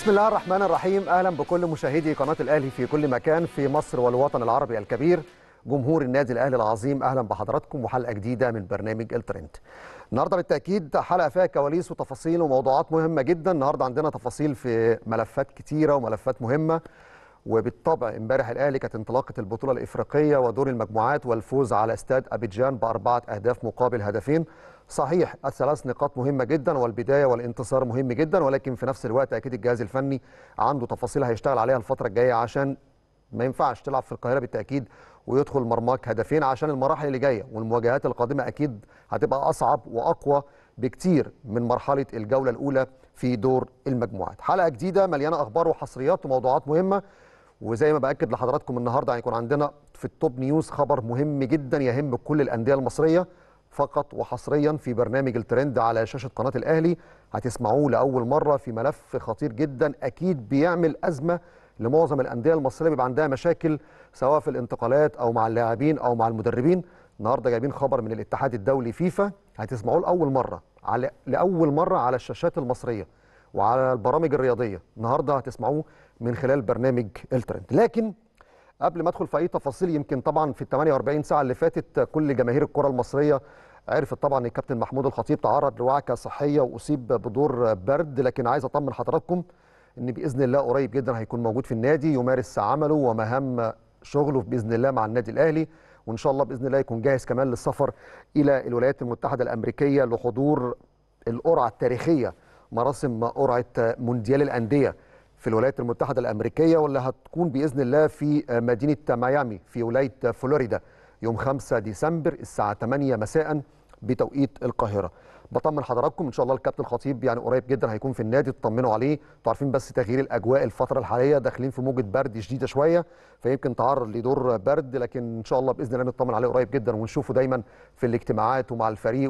بسم الله الرحمن الرحيم اهلا بكل مشاهدي قناه الاهلي في كل مكان في مصر والوطن العربي الكبير جمهور النادي الاهلي العظيم اهلا بحضراتكم وحلقه جديده من برنامج الترند النهارده بالتاكيد حلقه فيها كواليس وتفاصيل وموضوعات مهمه جدا النهارده عندنا تفاصيل في ملفات كتيره وملفات مهمه وبالطبع امبارح الاهلي كانت انطلاقه البطوله الافريقيه ودور المجموعات والفوز على استاد ابيجان باربعه اهداف مقابل هدفين صحيح الثلاث نقاط مهمه جدا والبدايه والانتصار مهم جدا ولكن في نفس الوقت اكيد الجهاز الفني عنده تفاصيل هيشتغل عليها الفتره الجايه عشان ما ينفعش تلعب في القاهره بالتاكيد ويدخل مرماك هدفين عشان المراحل اللي جايه والمواجهات القادمه اكيد هتبقى اصعب واقوى بكتير من مرحله الجوله الاولى في دور المجموعات حلقه جديده مليانه اخبار وحصريات وموضوعات مهمه وزي ما باكد لحضراتكم النهارده هيكون عندنا في التوب نيوز خبر مهم جدا يهم كل الانديه المصريه فقط وحصريا في برنامج الترند على شاشه قناه الاهلي هتسمعوه لاول مره في ملف خطير جدا اكيد بيعمل ازمه لمعظم الانديه المصريه بيبقى عندها مشاكل سواء في الانتقالات او مع اللاعبين او مع المدربين النهارده جايبين خبر من الاتحاد الدولي فيفا هتسمعوه لاول مره على لاول مره على الشاشات المصريه وعلى البرامج الرياضيه النهارده هتسمعوه من خلال برنامج الترند لكن قبل ما ادخل في اي تفاصيل يمكن طبعا في ال 48 ساعه اللي فاتت كل جماهير الكره المصريه عرفت طبعا ان الكابتن محمود الخطيب تعرض لوعكه صحيه واصيب بدور برد لكن عايز اطمن حضراتكم ان باذن الله قريب جدا هيكون موجود في النادي يمارس عمله ومهام شغله باذن الله مع النادي الاهلي وان شاء الله باذن الله يكون جاهز كمان للسفر الى الولايات المتحده الامريكيه لحضور القرعه التاريخيه مراسم قرعه مونديال الانديه في الولايات المتحده الامريكيه واللي هتكون باذن الله في مدينه ميامي في ولايه فلوريدا يوم 5 ديسمبر الساعه 8 مساء بتوقيت القاهره بطمن حضراتكم ان شاء الله الكابتن الخطيب يعني قريب جدا هيكون في النادي تطمنوا عليه انتوا عارفين بس تغيير الاجواء الفتره الحاليه داخلين في موجه برد شديده شويه فيمكن تعرض لدور برد لكن ان شاء الله باذن الله نطمن عليه قريب جدا ونشوفه دايما في الاجتماعات ومع الفريق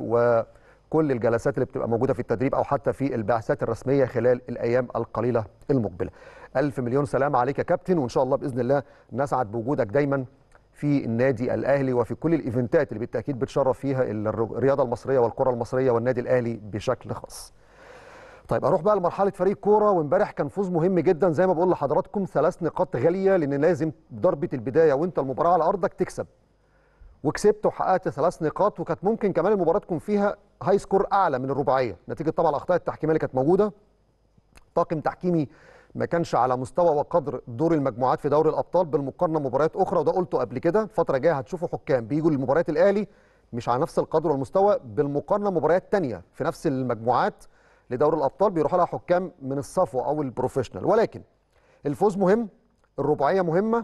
وكل الجلسات اللي بتبقى موجوده في التدريب او حتى في البعثات الرسميه خلال الايام القليله المقبله الف مليون سلام عليك يا كابتن وان شاء الله باذن الله نسعد بوجودك دايما في النادي الاهلي وفي كل الايفنتات اللي بالتاكيد بتشرف فيها الرياضه المصريه والكره المصريه والنادي الاهلي بشكل خاص. طيب اروح بقى لمرحله فريق كوره وامبارح كان فوز مهم جدا زي ما بقول لحضراتكم ثلاث نقاط غاليه لان لازم ضربه البدايه وانت المباراه على ارضك تكسب. وكسبت وحققت ثلاث نقاط وكانت ممكن كمان المباراه تكون فيها هاي سكور اعلى من الرباعيه نتيجه طبعا الاخطاء التحكيميه اللي كانت موجوده. طاقم تحكيمي ما كانش على مستوى وقدر دور المجموعات في دوري الابطال بالمقارنه بمباريات اخرى وده قلته قبل كده الفتره الجايه هتشوفوا حكام بيجوا لمباريات الاهلي مش على نفس القدر والمستوى بالمقارنه مباريات تانية في نفس المجموعات لدوري الابطال بيروحوا لها حكام من الصفوه او البروفيشنال ولكن الفوز مهم الرباعيه مهمه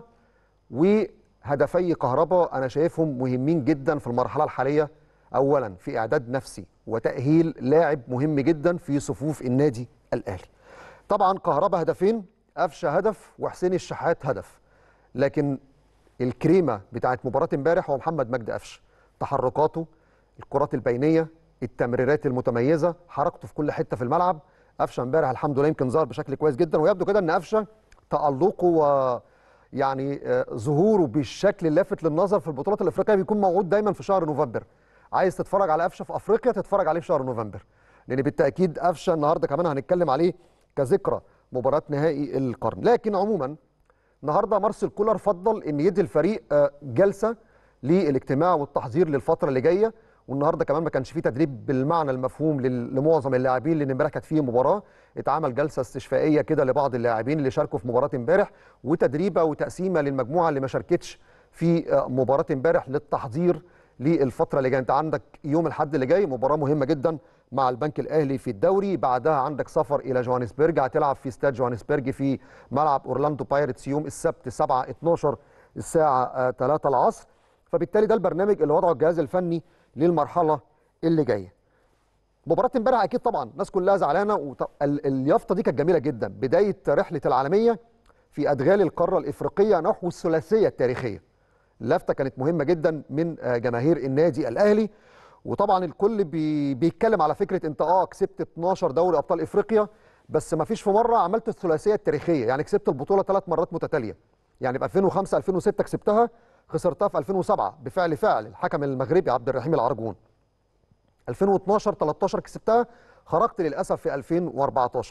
وهدفي كهرباء انا شايفهم مهمين جدا في المرحله الحاليه اولا في اعداد نفسي وتاهيل لاعب مهم جدا في صفوف النادي الاهلي طبعا كهربا هدفين قفشه هدف وحسين الشحات هدف لكن الكريمه بتاعت مباراه امبارح هو محمد مجدي قفشه تحركاته الكرات البينيه التمريرات المتميزه حركته في كل حته في الملعب قفشه امبارح الحمد لله يمكن ظهر بشكل كويس جدا ويبدو كده ان قفشه تالقه و يعني ظهوره بالشكل اللافت للنظر في البطولات الافريقيه بيكون موجود دايما في شهر نوفمبر عايز تتفرج على قفشه في افريقيا تتفرج عليه في شهر نوفمبر لان بالتاكيد قفشه النهارده كمان هنتكلم عليه كذكرى مباراة نهائي القرن لكن عموما النهارده مارسيل كولر فضل ان يدي الفريق جلسه للاجتماع والتحضير للفتره اللي جايه والنهارده كمان ما كانش فيه تدريب بالمعنى المفهوم لمعظم اللاعبين لان امبارح كانت فيه مباراه اتعمل جلسه استشفائيه كده لبعض اللاعبين اللي شاركوا في مباراه امبارح وتدريبه وتقسيمه للمجموعه اللي ما شاركتش في مباراه امبارح للتحضير للفتره اللي جايه انت عندك يوم الاحد اللي جاي مباراه مهمه جدا مع البنك الاهلي في الدوري بعدها عندك سفر الى جوهانسبرج هتلعب في استاد جوهانسبرج في ملعب اورلاندو بايرتس يوم السبت 7 12 الساعه 3 العصر فبالتالي ده البرنامج اللي وضعه الجهاز الفني للمرحله اللي جايه مباراه امبارح اكيد طبعا الناس كلها زعلانه اليافطه دي كانت جميله جدا بدايه رحله العالميه في ادغال القاره الافريقيه نحو الثلاثيه التاريخيه اللفته كانت مهمه جدا من جماهير النادي الاهلي وطبعا الكل بي بيتكلم على فكره انت اه كسبت 12 دوري ابطال افريقيا بس ما فيش في مره عملت الثلاثيه التاريخيه يعني كسبت البطوله ثلاث مرات متتاليه يعني في 2005 2006 كسبتها خسرتها في 2007 بفعل فعل الحكم المغربي عبد الرحيم العرجون 2012 13 كسبتها خرجت للاسف في 2014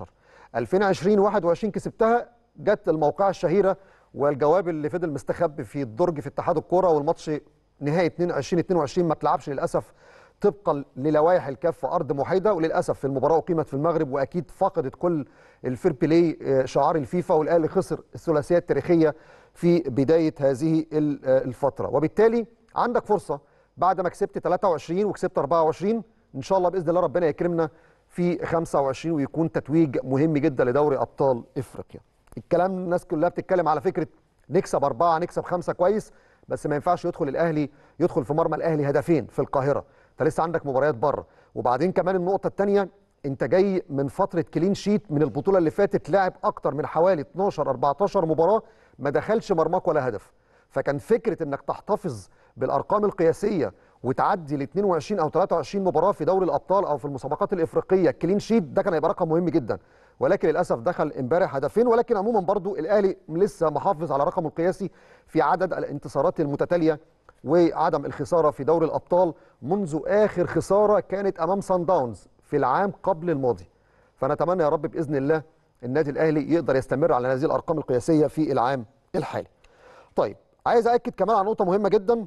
2020 21 كسبتها جت الموقعه الشهيره والجواب اللي فضل مستخبي في الدرج في اتحاد الكوره والماتش نهائي 22 22 ما اتلعبش للاسف طبقا للوائح الكاف في ارض محايده وللاسف في المباراه اقيمت في المغرب واكيد فقدت كل الفير بلاي شعار الفيفا والاهلي خسر الثلاثيه التاريخيه في بدايه هذه الفتره وبالتالي عندك فرصه بعد ما كسبت 23 وكسبت 24 ان شاء الله باذن الله ربنا يكرمنا في 25 ويكون تتويج مهم جدا لدوري ابطال افريقيا الكلام الناس كلها بتتكلم على فكره نكسب اربعه نكسب خمسه كويس بس ما ينفعش يدخل الاهلي يدخل في مرمى الاهلي هدفين في القاهره انت لسه عندك مباريات بره وبعدين كمان النقطه الثانيه انت جاي من فتره كلين شيت من البطوله اللي فاتت لاعب اكتر من حوالي 12 14 مباراه ما دخلش مرماك ولا هدف فكان فكره انك تحتفظ بالارقام القياسيه وتعدي ل 22 او 23 مباراه في دوري الابطال او في المسابقات الافريقيه كلين شيت ده كان هيبقى رقم مهم جدا ولكن للاسف دخل امبارح هدفين ولكن عموما برضو الاهلي لسه محافظ على رقمه القياسي في عدد الانتصارات المتتاليه وعدم الخساره في دوري الابطال منذ اخر خساره كانت امام سان داونز في العام قبل الماضي فنتمنى يا رب باذن الله النادي الاهلي يقدر يستمر على هذه الارقام القياسيه في العام الحالي. طيب عايز اكد كمان على نقطه مهمه جدا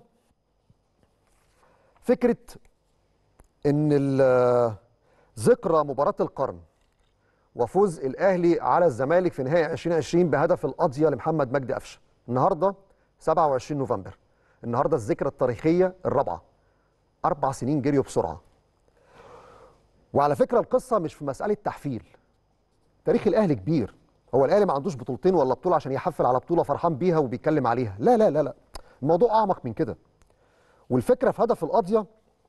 فكره ان ذكرى مباراه القرن وفوز الاهلي على الزمالك في نهائي 2020 بهدف القضيه لمحمد مجدي قفشه النهارده 27 نوفمبر النهارده الذكرى التاريخيه الرابعه اربع سنين جريوا بسرعه وعلى فكره القصه مش في مساله تحفيل تاريخ الاهلي كبير هو الاهلي ما عندوش بطولتين ولا بطوله عشان يحفل على بطوله فرحان بيها وبيتكلم عليها لا لا لا لا الموضوع اعمق من كده والفكره في هدف القضيه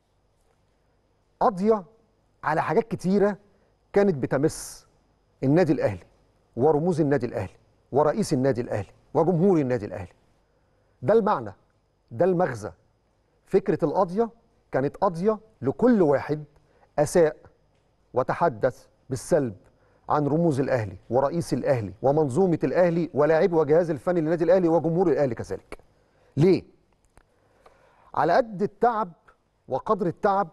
قضيه على حاجات كتيره كانت بتمس النادي الاهلي ورموز النادي الاهلي ورئيس النادي الاهلي وجمهور النادي الاهلي ده المعنى ده المغزى فكره القضيه كانت قضيه لكل واحد اساء وتحدث بالسلب عن رموز الاهلي ورئيس الاهلي ومنظومه الاهلي ولاعبي وجهاز الفني للنادي الاهلي وجمهور الاهلي كذلك. ليه؟ على قد التعب وقدر التعب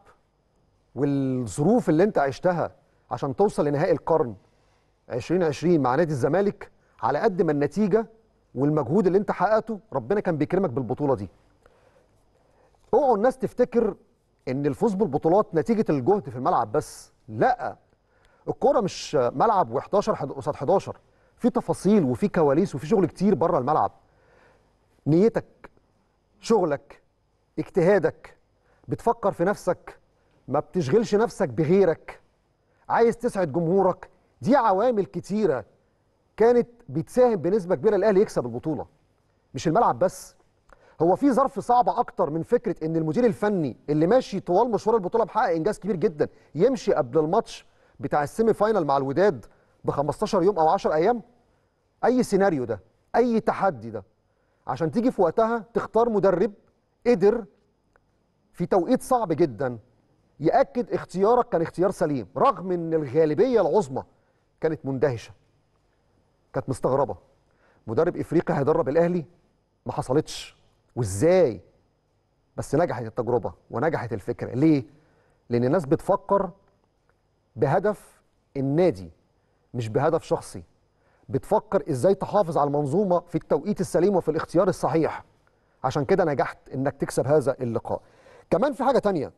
والظروف اللي انت عشتها عشان توصل لنهائي القرن 2020 مع نادي الزمالك على قد ما النتيجه والمجهود اللي انت حققته ربنا كان بيكرمك بالبطوله دي. اوعوا الناس تفتكر ان الفوز بالبطولات نتيجه الجهد في الملعب بس، لا الكوره مش ملعب و11 قصاد 11 في تفاصيل وفي كواليس وفي شغل كتير بره الملعب نيتك شغلك اجتهادك بتفكر في نفسك ما بتشغلش نفسك بغيرك عايز تسعد جمهورك دي عوامل كتيره كانت بتساهم بنسبه كبيره الاهلي يكسب البطوله مش الملعب بس هو في ظرف صعب اكتر من فكره ان المدير الفني اللي ماشي طوال مشوار البطوله بحقق انجاز كبير جدا يمشي قبل الماتش بتاع السيمي فاينال مع الوداد ب 15 يوم او 10 ايام اي سيناريو ده اي تحدي ده عشان تيجي في وقتها تختار مدرب قدر في توقيت صعب جدا ياكد اختيارك كان اختيار سليم رغم ان الغالبيه العظمى كانت مندهشه كانت مستغربه مدرب افريقي هيدرب الاهلي ما حصلتش وازاي بس نجحت التجربه ونجحت الفكره ليه لان الناس بتفكر بهدف النادي مش بهدف شخصي بتفكر ازاي تحافظ على المنظومه في التوقيت السليم وفي الاختيار الصحيح عشان كده نجحت انك تكسب هذا اللقاء كمان في حاجه تانية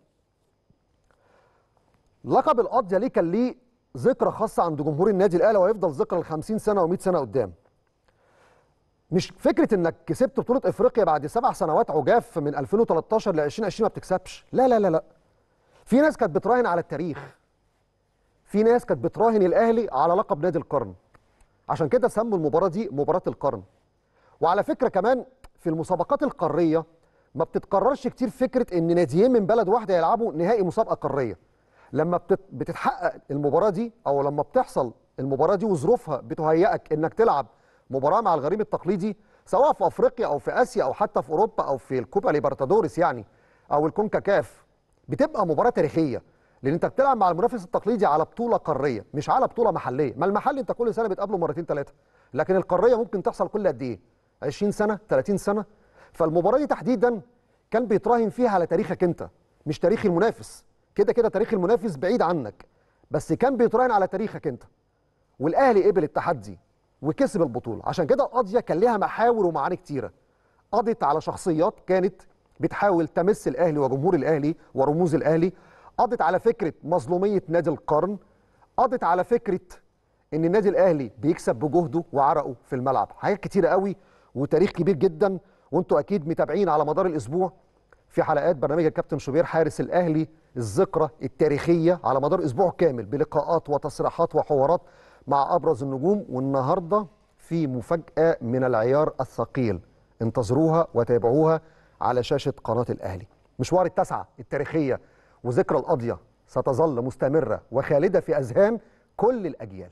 لقب القضيه ليه كان ليه ذكرى خاصه عند جمهور النادي الاهلي وهيفضل ذكرى ل 50 سنه و100 سنه قدام مش فكره انك كسبت بطوله افريقيا بعد سبع سنوات عجاف من 2013 ل 2020 ما بتكسبش لا لا لا لا في ناس كانت بتراهن على التاريخ في ناس كانت بتراهن الاهلي على لقب نادي القرن عشان كده سموا المباراه دي مباراه القرن وعلى فكره كمان في المسابقات القاريه ما بتتكررش كتير فكره ان ناديين من بلد واحده يلعبوا نهائي مسابقه قاريه لما بتتحقق المباراه دي او لما بتحصل المباراه دي وظروفها بتهيئك انك تلعب مباراه مع الغريم التقليدي سواء في افريقيا او في اسيا او حتى في اوروبا او في الكوبا ليبرتادوريس يعني او الكونكاكاف بتبقى مباراه تاريخيه لان انت بتلعب مع المنافس التقليدي على بطوله قاريه مش على بطوله محليه ما المحلي انت كل سنه بتقابله مرتين ثلاثه لكن القاريه ممكن تحصل كل قد ايه 20 سنه 30 سنه فالمباراه دي تحديدا كان بيتراهن فيها على تاريخك انت مش تاريخ المنافس كده كده تاريخ المنافس بعيد عنك بس كان بيتراهن على تاريخك انت والاهلي قبل التحدي وكسب البطوله عشان كده القضيه كان ليها محاور ومعاني كتيره قضت على شخصيات كانت بتحاول تمس الاهلي وجمهور الاهلي ورموز الاهلي قضت على فكره مظلوميه نادي القرن قضت على فكره ان النادي الاهلي بيكسب بجهده وعرقه في الملعب حاجات كتيره قوي وتاريخ كبير جدا وانتوا اكيد متابعين على مدار الاسبوع في حلقات برنامج الكابتن شوبير حارس الاهلي الذكرى التاريخيه على مدار اسبوع كامل بلقاءات وتصريحات وحوارات مع ابرز النجوم والنهارده في مفاجاه من العيار الثقيل انتظروها وتابعوها على شاشه قناه الاهلي مشوار التسعه التاريخيه وذكرى القضيه ستظل مستمره وخالده في اذهان كل الاجيال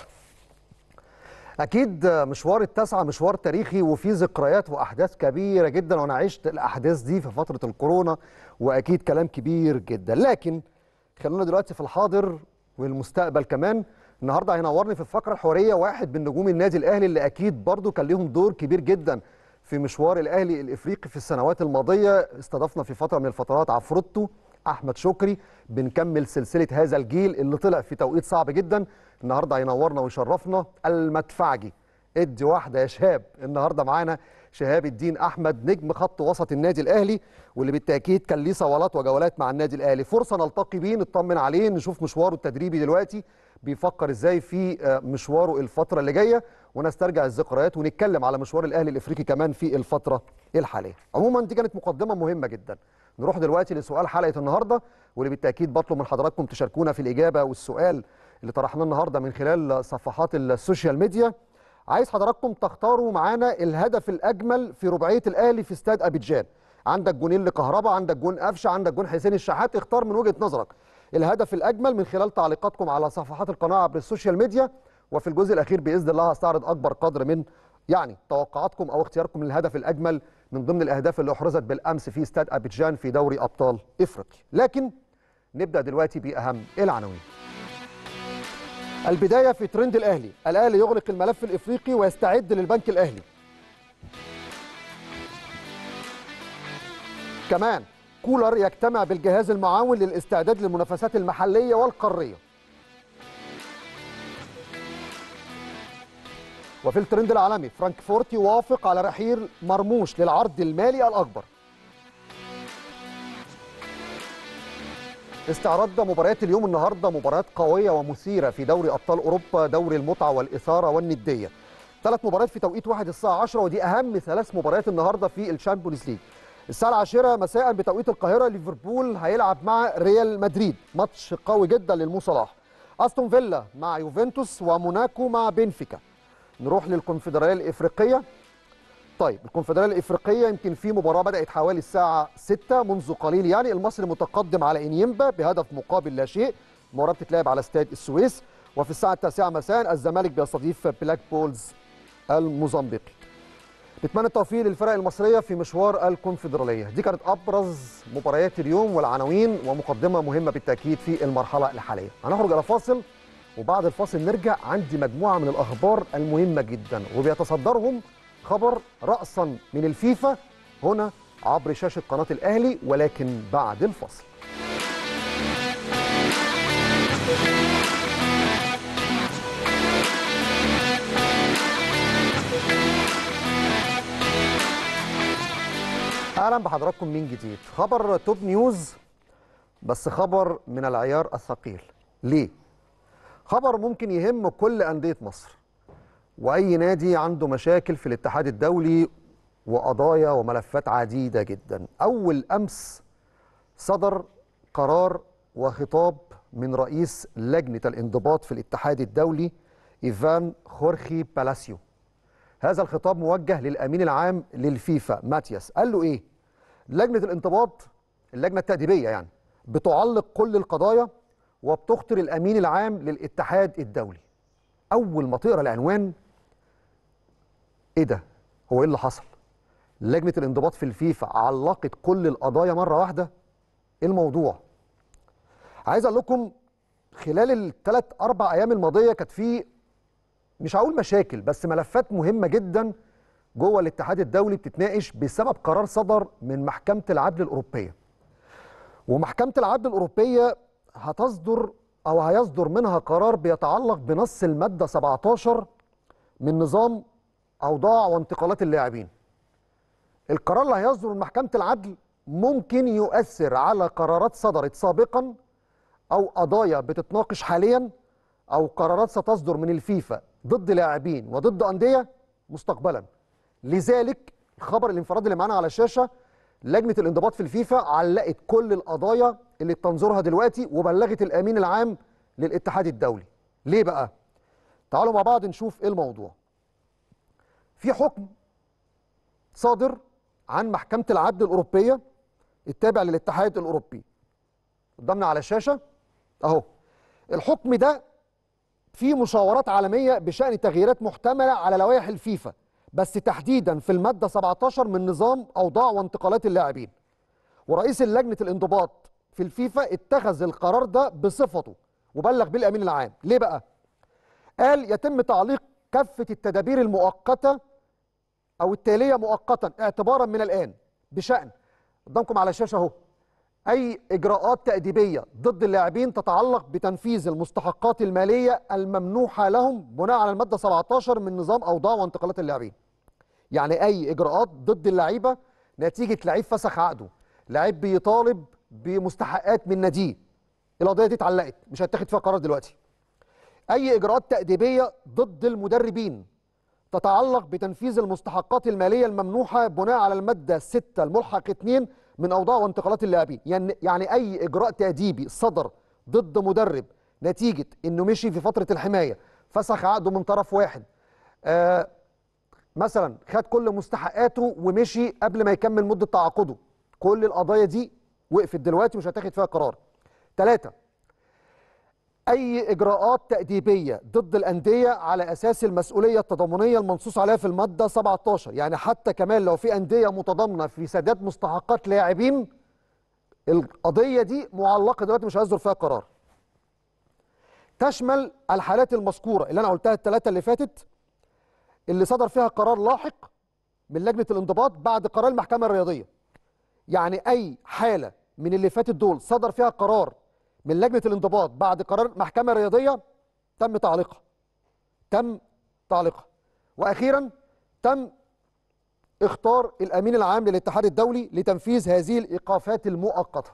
اكيد مشوار التسعه مشوار تاريخي وفيه ذكريات واحداث كبيره جدا وانا عشت الاحداث دي في فتره الكورونا واكيد كلام كبير جدا لكن خلونا دلوقتي في الحاضر والمستقبل كمان النهارده هينورني في الفقره الحواريه واحد من نجوم النادي الاهلي اللي اكيد برضو كان ليهم دور كبير جدا في مشوار الاهلي الافريقي في السنوات الماضيه استضفنا في فتره من الفترات عفروتو احمد شكري بنكمل سلسله هذا الجيل اللي طلع في توقيت صعب جدا النهارده هينورنا ويشرفنا المدفعجي ادي واحده يا شهاب النهارده معانا شهاب الدين احمد نجم خط وسط النادي الاهلي واللي بالتاكيد كان ليه صولات وجولات مع النادي الاهلي فرصه نلتقي بيه نطمن عليه نشوف مشواره التدريبي دلوقتي بيفكر ازاي في مشواره الفتره اللي جايه ونسترجع الذكريات ونتكلم على مشوار الاهلي الافريقي كمان في الفتره الحاليه عموما دي كانت مقدمه مهمه جدا نروح دلوقتي لسؤال حلقه النهارده واللي بالتاكيد بطلب من حضراتكم تشاركونا في الاجابه والسؤال اللي طرحناه النهارده من خلال صفحات السوشيال ميديا عايز حضراتكم تختاروا معانا الهدف الاجمل في رباعيه الاهلي في استاد ابيجان عندك جونين لكهربا عندك جون قفشه عندك جون حسين الشحات اختار من وجهه نظرك الهدف الاجمل من خلال تعليقاتكم على صفحات القناه عبر السوشيال ميديا وفي الجزء الاخير باذن الله هستعرض اكبر قدر من يعني توقعاتكم او اختياركم للهدف الاجمل من ضمن الاهداف اللي احرزت بالامس في استاد ابيجان في دوري ابطال افريقيا لكن نبدا دلوقتي باهم العناوين البدايه في ترند الاهلي الاهلي يغلق الملف الافريقي ويستعد للبنك الاهلي كمان كولر يجتمع بالجهاز المعاون للاستعداد للمنافسات المحليه والقاريه وفي الترند العالمي فرانكفورت يوافق على رحيل مرموش للعرض المالي الاكبر استعراض مباريات اليوم النهارده مباريات قويه ومثيره في دوري ابطال اوروبا دوري المتعه والاثاره والنديه ثلاث مباريات في توقيت واحد الساعه 10 ودي اهم ثلاث مباريات النهارده في الشامبيونز ليج الساعه العاشرة مساء بتوقيت القاهره ليفربول هيلعب مع ريال مدريد ماتش قوي جدا للمو صلاح استون فيلا مع يوفنتوس وموناكو مع بنفيكا نروح للكونفدراليه الافريقيه طيب الكونفدراليه الافريقيه يمكن في مباراه بدات حوالي الساعه 6 منذ قليل يعني المصري متقدم على انيمبا بهدف مقابل لا شيء المباراه بتتلعب على استاد السويس وفي الساعه التاسعه مساء الزمالك بيستضيف بلاك بولز الموزمبيقي نتمنى التوفيق للفرق المصريه في مشوار الكونفدراليه دي كانت ابرز مباريات اليوم والعناوين ومقدمه مهمه بالتاكيد في المرحله الحاليه هنخرج الى فاصل وبعد الفاصل نرجع عندي مجموعه من الاخبار المهمه جدا وبيتصدرهم خبر رأسا من الفيفا هنا عبر شاشة قناة الأهلي ولكن بعد الفصل أهلا بحضراتكم من جديد خبر توب نيوز بس خبر من العيار الثقيل ليه؟ خبر ممكن يهم كل أندية مصر واي نادي عنده مشاكل في الاتحاد الدولي وقضايا وملفات عديده جدا اول امس صدر قرار وخطاب من رئيس لجنه الانضباط في الاتحاد الدولي ايفان خورخي بالاسيو هذا الخطاب موجه للامين العام للفيفا ماتياس قال له ايه لجنه الانضباط اللجنه التاديبيه يعني بتعلق كل القضايا وبتخطر الامين العام للاتحاد الدولي اول ما تقرا العنوان ايه ده هو ايه اللي حصل لجنه الانضباط في الفيفا علقت كل القضايا مره واحده ايه الموضوع عايز اقول لكم خلال الثلاث اربع ايام الماضيه كانت في مش هقول مشاكل بس ملفات مهمه جدا جوه الاتحاد الدولي بتتناقش بسبب قرار صدر من محكمه العدل الاوروبيه ومحكمه العدل الاوروبيه هتصدر او هيصدر منها قرار بيتعلق بنص الماده 17 من نظام اوضاع وانتقالات اللاعبين القرار اللي هيصدر من محكمه العدل ممكن يؤثر على قرارات صدرت سابقا او قضايا بتتناقش حاليا او قرارات ستصدر من الفيفا ضد لاعبين وضد انديه مستقبلا لذلك الخبر الانفرادي اللي معانا على الشاشه لجنه الانضباط في الفيفا علقت كل القضايا اللي بتنظرها دلوقتي وبلغت الامين العام للاتحاد الدولي ليه بقى تعالوا مع بعض نشوف ايه الموضوع في حكم صادر عن محكمه العدل الاوروبيه التابع للاتحاد الاوروبي قدامنا على الشاشه اهو الحكم ده في مشاورات عالميه بشان تغييرات محتمله على لوائح الفيفا بس تحديدا في الماده 17 من نظام اوضاع وانتقالات اللاعبين ورئيس لجنه الانضباط في الفيفا اتخذ القرار ده بصفته وبلغ بيه الامين العام ليه بقى قال يتم تعليق كافه التدابير المؤقته او التاليه مؤقتا اعتبارا من الان بشان قدامكم على الشاشه اهو اي اجراءات تاديبيه ضد اللاعبين تتعلق بتنفيذ المستحقات الماليه الممنوحه لهم بناء على الماده 17 من نظام اوضاع وانتقالات اللاعبين يعني اي اجراءات ضد اللعيبه نتيجه لعيب فسخ عقده لعيب بيطالب بمستحقات من ناديه القضيه دي اتعلقت مش هيتاخد فيها قرار دلوقتي اي اجراءات تاديبيه ضد المدربين تتعلق بتنفيذ المستحقات الماليه الممنوحه بناء على الماده 6 الملحق 2 من اوضاع وانتقالات اللاعبين يعني يعني اي اجراء تاديبي صدر ضد مدرب نتيجه انه مشي في فتره الحمايه فسخ عقده من طرف واحد آه مثلا خد كل مستحقاته ومشي قبل ما يكمل مده تعاقده كل القضايا دي وقفت دلوقتي مش هتاخد فيها قرار ثلاثة أي إجراءات تأديبية ضد الأندية على أساس المسؤولية التضامنية المنصوص عليها في المادة 17 يعني حتى كمان لو في أندية متضامنة في سداد مستحقات لاعبين القضية دي معلقة دلوقتي مش هيصدر فيها قرار تشمل الحالات المذكورة اللي أنا قلتها الثلاثة اللي فاتت اللي صدر فيها قرار لاحق من لجنة الانضباط بعد قرار المحكمة الرياضية يعني أي حالة من اللي فاتت دول صدر فيها قرار من لجنه الانضباط بعد قرار محكمه رياضيه تم تعليقها تم تعليقها واخيرا تم اختار الامين العام للاتحاد الدولي لتنفيذ هذه الايقافات المؤقته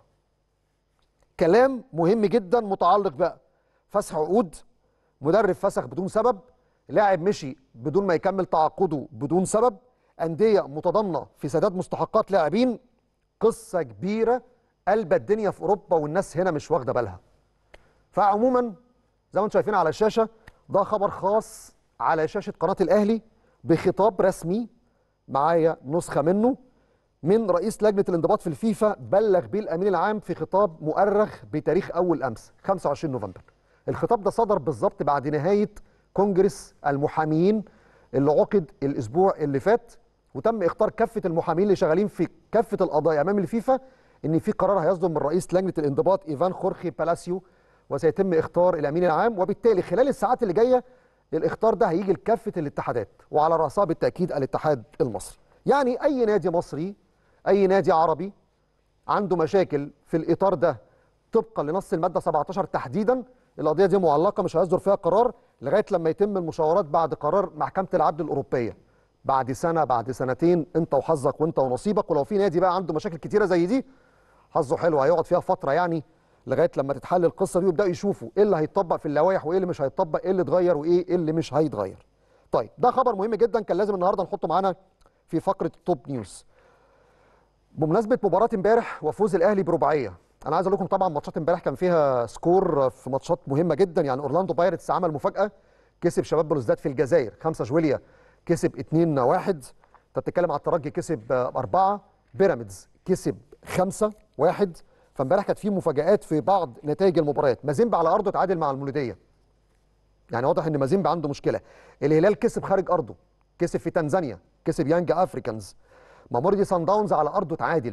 كلام مهم جدا متعلق بقى فسخ عقود مدرب فسخ بدون سبب لاعب مشي بدون ما يكمل تعاقده بدون سبب انديه متضامنه في سداد مستحقات لاعبين قصه كبيره قلب الدنيا في اوروبا والناس هنا مش واخده بالها فعموما زي ما انتم شايفين على الشاشه ده خبر خاص على شاشه قناه الاهلي بخطاب رسمي معايا نسخه منه من رئيس لجنه الانضباط في الفيفا بلغ بيه الامين العام في خطاب مؤرخ بتاريخ اول امس 25 نوفمبر الخطاب ده صدر بالظبط بعد نهايه كونجرس المحاميين اللي عقد الاسبوع اللي فات وتم اختار كافه المحامين اللي شغالين في كافه القضايا امام الفيفا ان في قرار هيصدر من رئيس لجنه الانضباط ايفان خورخي بالاسيو وسيتم اختار الامين العام وبالتالي خلال الساعات اللي جايه الاختار ده هيجي لكافه الاتحادات وعلى راسها بالتاكيد الاتحاد المصري يعني اي نادي مصري اي نادي عربي عنده مشاكل في الاطار ده طبقا لنص الماده 17 تحديدا القضيه دي معلقه مش هيصدر فيها قرار لغايه لما يتم المشاورات بعد قرار محكمه العدل الاوروبيه بعد سنه بعد سنتين انت وحظك وانت ونصيبك ولو في نادي بقى عنده مشاكل كتيره زي دي حظه حلو هيقعد فيها فتره يعني لغايه لما تتحل القصه دي ويبداوا يشوفوا ايه اللي هيتطبق في اللوائح وايه اللي مش هيتطبق ايه اللي اتغير وايه اللي مش هيتغير. طيب ده خبر مهم جدا كان لازم النهارده نحطه معانا في فقره توب نيوز. بمناسبه مباراه امبارح وفوز الاهلي برباعيه انا عايز اقول لكم طبعا ماتشات امبارح كان فيها سكور في ماتشات مهمه جدا يعني اورلاندو بايرتس عمل مفاجاه كسب شباب بلوزداد في الجزائر 5 جويليا كسب 2 1 انت بتتكلم على الترجي كسب 4 بيراميدز كسب 5 1 فامبارح كانت في مفاجآت في بعض نتائج المباريات مازيمبا على ارضه تعادل مع المولوديه يعني واضح ان مازيمبا عنده مشكله الهلال كسب خارج ارضه كسب في تنزانيا كسب يانج افريكانز ماموردي سان داونز على ارضه تعادل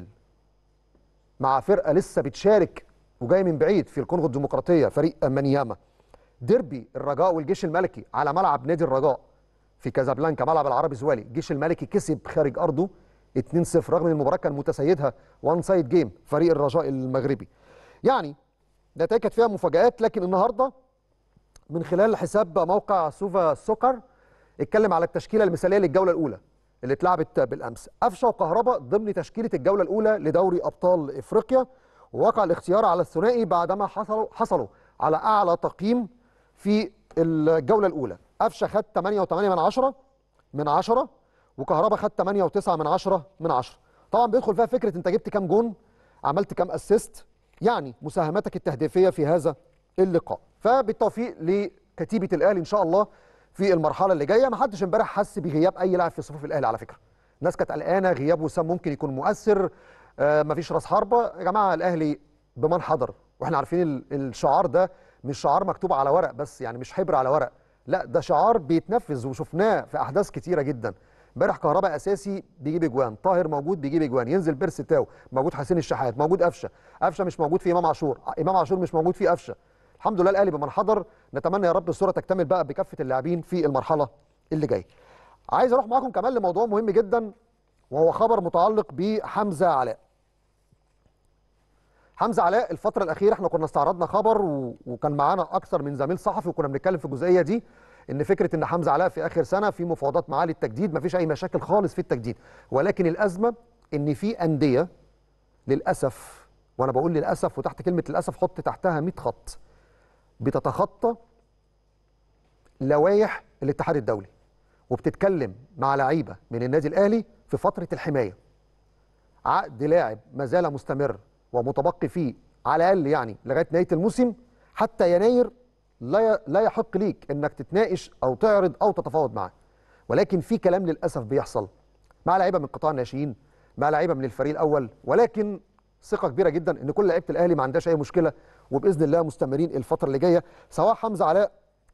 مع فرقه لسه بتشارك وجايه من بعيد في الكونغو الديمقراطيه فريق مانياما ديربي الرجاء والجيش الملكي على ملعب نادي الرجاء في كازابلانكا ملعب العربي زوالي الجيش الملكي كسب خارج ارضه 2-0 رغم ان المباراه كان متسيدها وان سايد جيم فريق الرجاء المغربي يعني نتائج كانت فيها مفاجآت لكن النهارده من خلال حساب موقع سوفا سوكر اتكلم على التشكيله المثاليه للجوله الاولى اللي اتلعبت بالامس قفشه وكهربا ضمن تشكيله الجوله الاولى لدوري ابطال افريقيا ووقع الاختيار على الثنائي بعدما حصلوا حصلوا على اعلى تقييم في الجوله الاولى قفشه خد 8.8 من 10 من 10 وكهربا خد 8.9 من 10 من 10 طبعا بيدخل فيها فكره انت جبت كام جون عملت كام اسيست يعني مساهمتك التهديفيه في هذا اللقاء فبالتوفيق لكتيبه الاهلي ان شاء الله في المرحله اللي جايه ما حدش امبارح حس بغياب اي لاعب في صفوف الاهلي على فكره الناس كانت قلقانه غياب وسام ممكن يكون مؤثر آه مفيش راس حربه يا جماعه الاهلي بمن حضر واحنا عارفين ال- الشعار ده مش شعار مكتوب على ورق بس يعني مش حبر على ورق لا ده شعار بيتنفذ وشفناه في احداث كتيره جدا امبارح كهرباء اساسي بيجيب اجوان طاهر موجود بيجيب اجوان ينزل بيرسي تاو موجود حسين الشحات موجود قفشه قفشه مش موجود في امام عاشور امام عاشور مش موجود في قفشه الحمد لله الاهلي بمن حضر نتمنى يا رب الصوره تكتمل بقى بكافه اللاعبين في المرحله اللي جايه عايز اروح معاكم كمان لموضوع مهم جدا وهو خبر متعلق بحمزه علاء حمزه علاء الفتره الاخيره احنا كنا استعرضنا خبر و... وكان معانا اكثر من زميل صحفي وكنا بنتكلم في الجزئيه دي ان فكره ان حمزه علاء في اخر سنه في مفاوضات معاه للتجديد مفيش اي مشاكل خالص في التجديد ولكن الازمه ان في انديه للاسف وانا بقول للاسف وتحت كلمه للاسف حط تحتها 100 خط بتتخطى لوائح الاتحاد الدولي وبتتكلم مع لعيبه من النادي الاهلي في فتره الحمايه عقد لاعب ما زال مستمر ومتبقي فيه على الاقل يعني لغايه نهايه الموسم حتى يناير لا ي- لا يحق ليك انك تتناقش او تعرض او تتفاوض معاه ولكن في كلام للاسف بيحصل مع لعيبه من قطاع الناشئين مع لعيبه من الفريق الاول ولكن ثقه كبيره جدا ان كل لعيبه الاهلي ما عندهاش اي مشكله وباذن الله مستمرين الفتره اللي جايه سواء حمزه علاء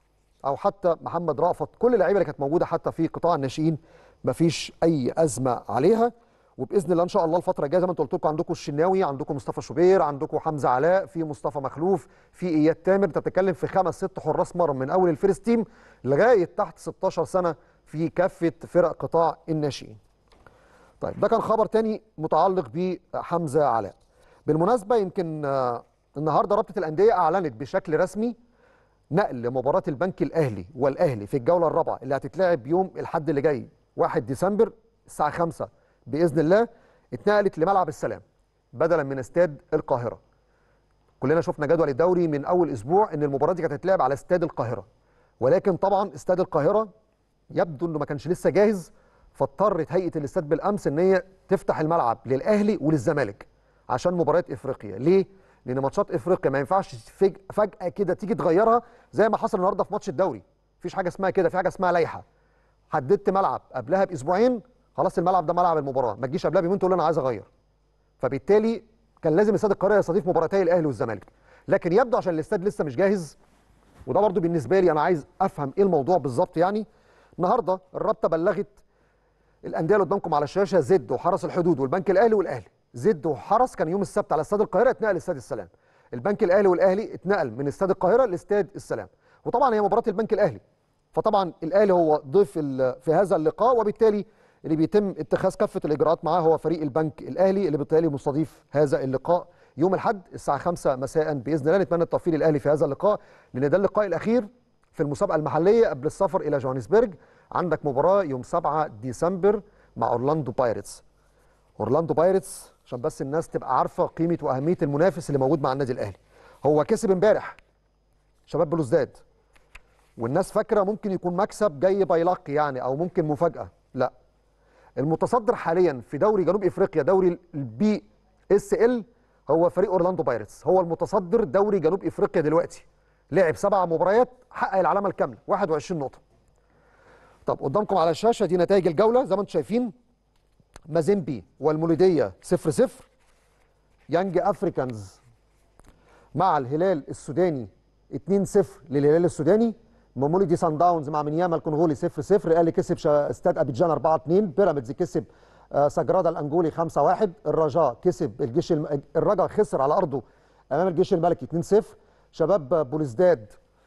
او حتى محمد رأفت كل اللعيبه اللي كانت موجوده حتى في قطاع الناشئين مفيش اي ازمه عليها وباذن الله ان شاء الله الفتره الجايه زي ما انت قلت لكم عندكم الشناوي عندكم مصطفى شوبير عندكم حمزه علاء في مصطفى مخلوف في اياد تامر انت بتتكلم في خمس ست حراس مرمى من اول الفيرست تيم لغايه تحت 16 سنه في كافه فرق قطاع الناشئين طيب ده كان خبر تاني متعلق بحمزه علاء بالمناسبه يمكن آه، النهارده رابطه الانديه اعلنت بشكل رسمي نقل مباراة البنك الأهلي والأهلي في الجولة الرابعة اللي هتتلعب يوم الحد اللي جاي 1 ديسمبر الساعة 5 بإذن الله اتنقلت لملعب السلام بدلا من استاد القاهرة كلنا شفنا جدول الدوري من أول أسبوع إن المباراة دي كانت هتتلعب على استاد القاهرة ولكن طبعا استاد القاهرة يبدو إنه ما كانش لسه جاهز فاضطرت هيئة الاستاد بالأمس إن هي تفتح الملعب للأهلي وللزمالك عشان مباريات افريقيا ليه لان ماتشات افريقيا ما ينفعش فج- فجاه كده تيجي تغيرها زي ما حصل النهارده في ماتش الدوري مفيش حاجه اسمها كده في حاجه اسمها لائحه حددت ملعب قبلها باسبوعين خلاص الملعب ده ملعب المباراه ما تجيش قبلها بيومين تقول انا عايز اغير فبالتالي كان لازم استاد القاهره يستضيف مباراتي الاهلي والزمالك لكن يبدو عشان الاستاد لسه مش جاهز وده برضو بالنسبه لي انا عايز افهم ايه الموضوع بالظبط يعني النهارده الرابطه بلغت الانديه اللي قدامكم على الشاشه زد وحرس الحدود والبنك الاهلي والاهلي زد وحرس كان يوم السبت على استاد القاهره اتنقل استاد السلام البنك الاهلي والاهلي اتنقل من استاد القاهره لاستاد السلام وطبعا هي مباراه البنك الاهلي فطبعا الاهلي هو ضيف ال- في هذا اللقاء وبالتالي اللي بيتم اتخاذ كافه الاجراءات معاه هو فريق البنك الاهلي اللي بالتالي مستضيف هذا اللقاء يوم الاحد الساعه 5 مساء باذن الله نتمنى التوفيق للاهلي في هذا اللقاء لان ده اللقاء الاخير في المسابقه المحليه قبل السفر الى جوهانسبرج عندك مباراه يوم 7 ديسمبر مع اورلاندو بايرتس اورلاندو بايرتس عشان بس الناس تبقى عارفه قيمه واهميه المنافس اللي موجود مع النادي الاهلي هو كسب امبارح شباب بلوزداد والناس فاكره ممكن يكون مكسب جاي بايلاق يعني او ممكن مفاجاه لا المتصدر حاليا في دوري جنوب افريقيا دوري البي اس ال هو فريق اورلاندو بايرتس هو المتصدر دوري جنوب افريقيا دلوقتي لعب سبع مباريات حقق العلامه الكامله 21 نقطه طب قدامكم على الشاشه دي نتائج الجوله زي ما انتم شايفين مازيمبي والمولوديه 0 0 يانج افريكانز مع الهلال السوداني 2 0 للهلال السوداني ماموليدي سان داونز مع منياما الكونغولي 0 0 الاهلي كسب شا- استاد ابيجان 4 2 بيراميدز كسب آه، سجرادا الانجولي 5 1 الرجاء كسب الجيش الم... الرجاء خسر على ارضه امام الجيش الملكي 2 0 شباب بوليسداد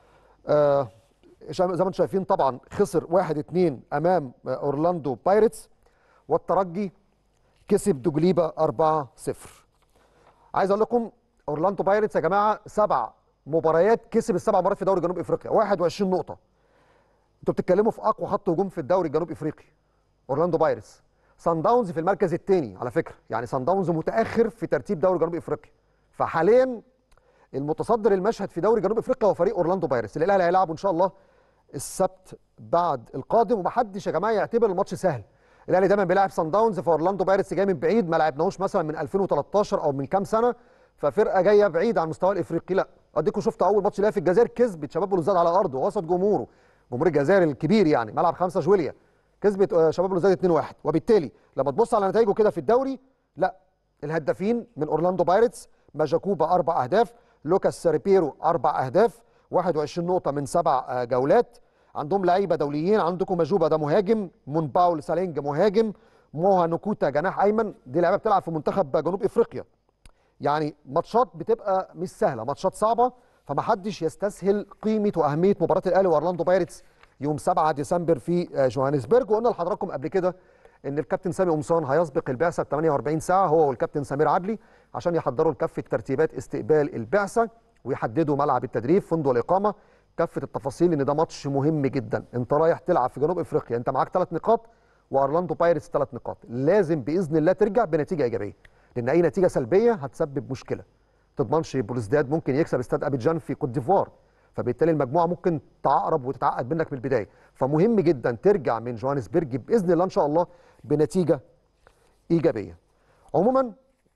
آه، شا- زي ما انتم شايفين طبعا خسر 1 2 امام آه، اورلاندو بايرتس والترجي كسب دوجليبا 4 0 عايز اقول لكم اورلاندو بايرتس يا جماعه سبع مباريات كسب السبع مباريات في دوري جنوب افريقيا 21 نقطه انتوا بتتكلموا في اقوى خط هجوم في الدوري الجنوب افريقي اورلاندو بايرتس سان داونز في المركز الثاني على فكره يعني سان داونز متاخر في ترتيب دوري جنوب افريقيا فحاليا المتصدر المشهد في دوري جنوب افريقيا هو فريق اورلاندو بايرتس اللي الاهلي هيلعبه ان شاء الله السبت بعد القادم ومحدش يا جماعه يعتبر الماتش سهل الاهلي دايما بيلعب سان داونز فاورلاندو بايرتس جاي من بعيد ما لعبناهوش مثلا من 2013 او من كام سنه ففرقه جايه بعيد عن المستوى الافريقي لا اديكم شفتوا اول ماتش ليها في الجزائر كسبت شباب بلوزداد على ارضه وسط جمهوره جمهور الجزائر الكبير يعني ملعب خمسة جويليا كسبت آه، شباب بلوزداد 2-1 وبالتالي لما تبص على نتائجه كده في الدوري لا الهدافين من اورلاندو بايرتس ماجاكوبا اربع اهداف لوكاس ساريبيرو اربع اهداف 21 نقطه من سبع آه، جولات عندهم لعيبه دوليين عندكم ماجوبا ده مهاجم مون باول سالينج مهاجم موها نوكوتا جناح ايمن دي لعيبه بتلعب في منتخب جنوب افريقيا يعني ماتشات بتبقى مش سهله ماتشات صعبه فمحدش يستسهل قيمه واهميه مباراه الاهلي واورلاندو بايرتس يوم 7 ديسمبر في آه، جوهانسبرج وقلنا لحضراتكم قبل كده ان الكابتن سامي قمصان هيسبق البعثه ب 48 ساعه هو والكابتن سمير عدلي عشان يحضروا لكافه ترتيبات استقبال البعثه ويحددوا ملعب التدريب فندق الاقامه كافه التفاصيل ان ده ماتش مهم جدا انت رايح تلعب في جنوب افريقيا انت معاك ثلاث نقاط واورلاندو بايرتس ثلاث نقاط لازم باذن الله ترجع بنتيجه ايجابيه لان اي نتيجه سلبيه هتسبب مشكله تضمنش بوليسداد ممكن يكسب استاد ابيجان في كوت ديفوار فبالتالي المجموعه ممكن تعقرب وتتعقد منك من البدايه فمهم جدا ترجع من جوهانسبرج باذن الله ان شاء الله بنتيجه ايجابيه عموما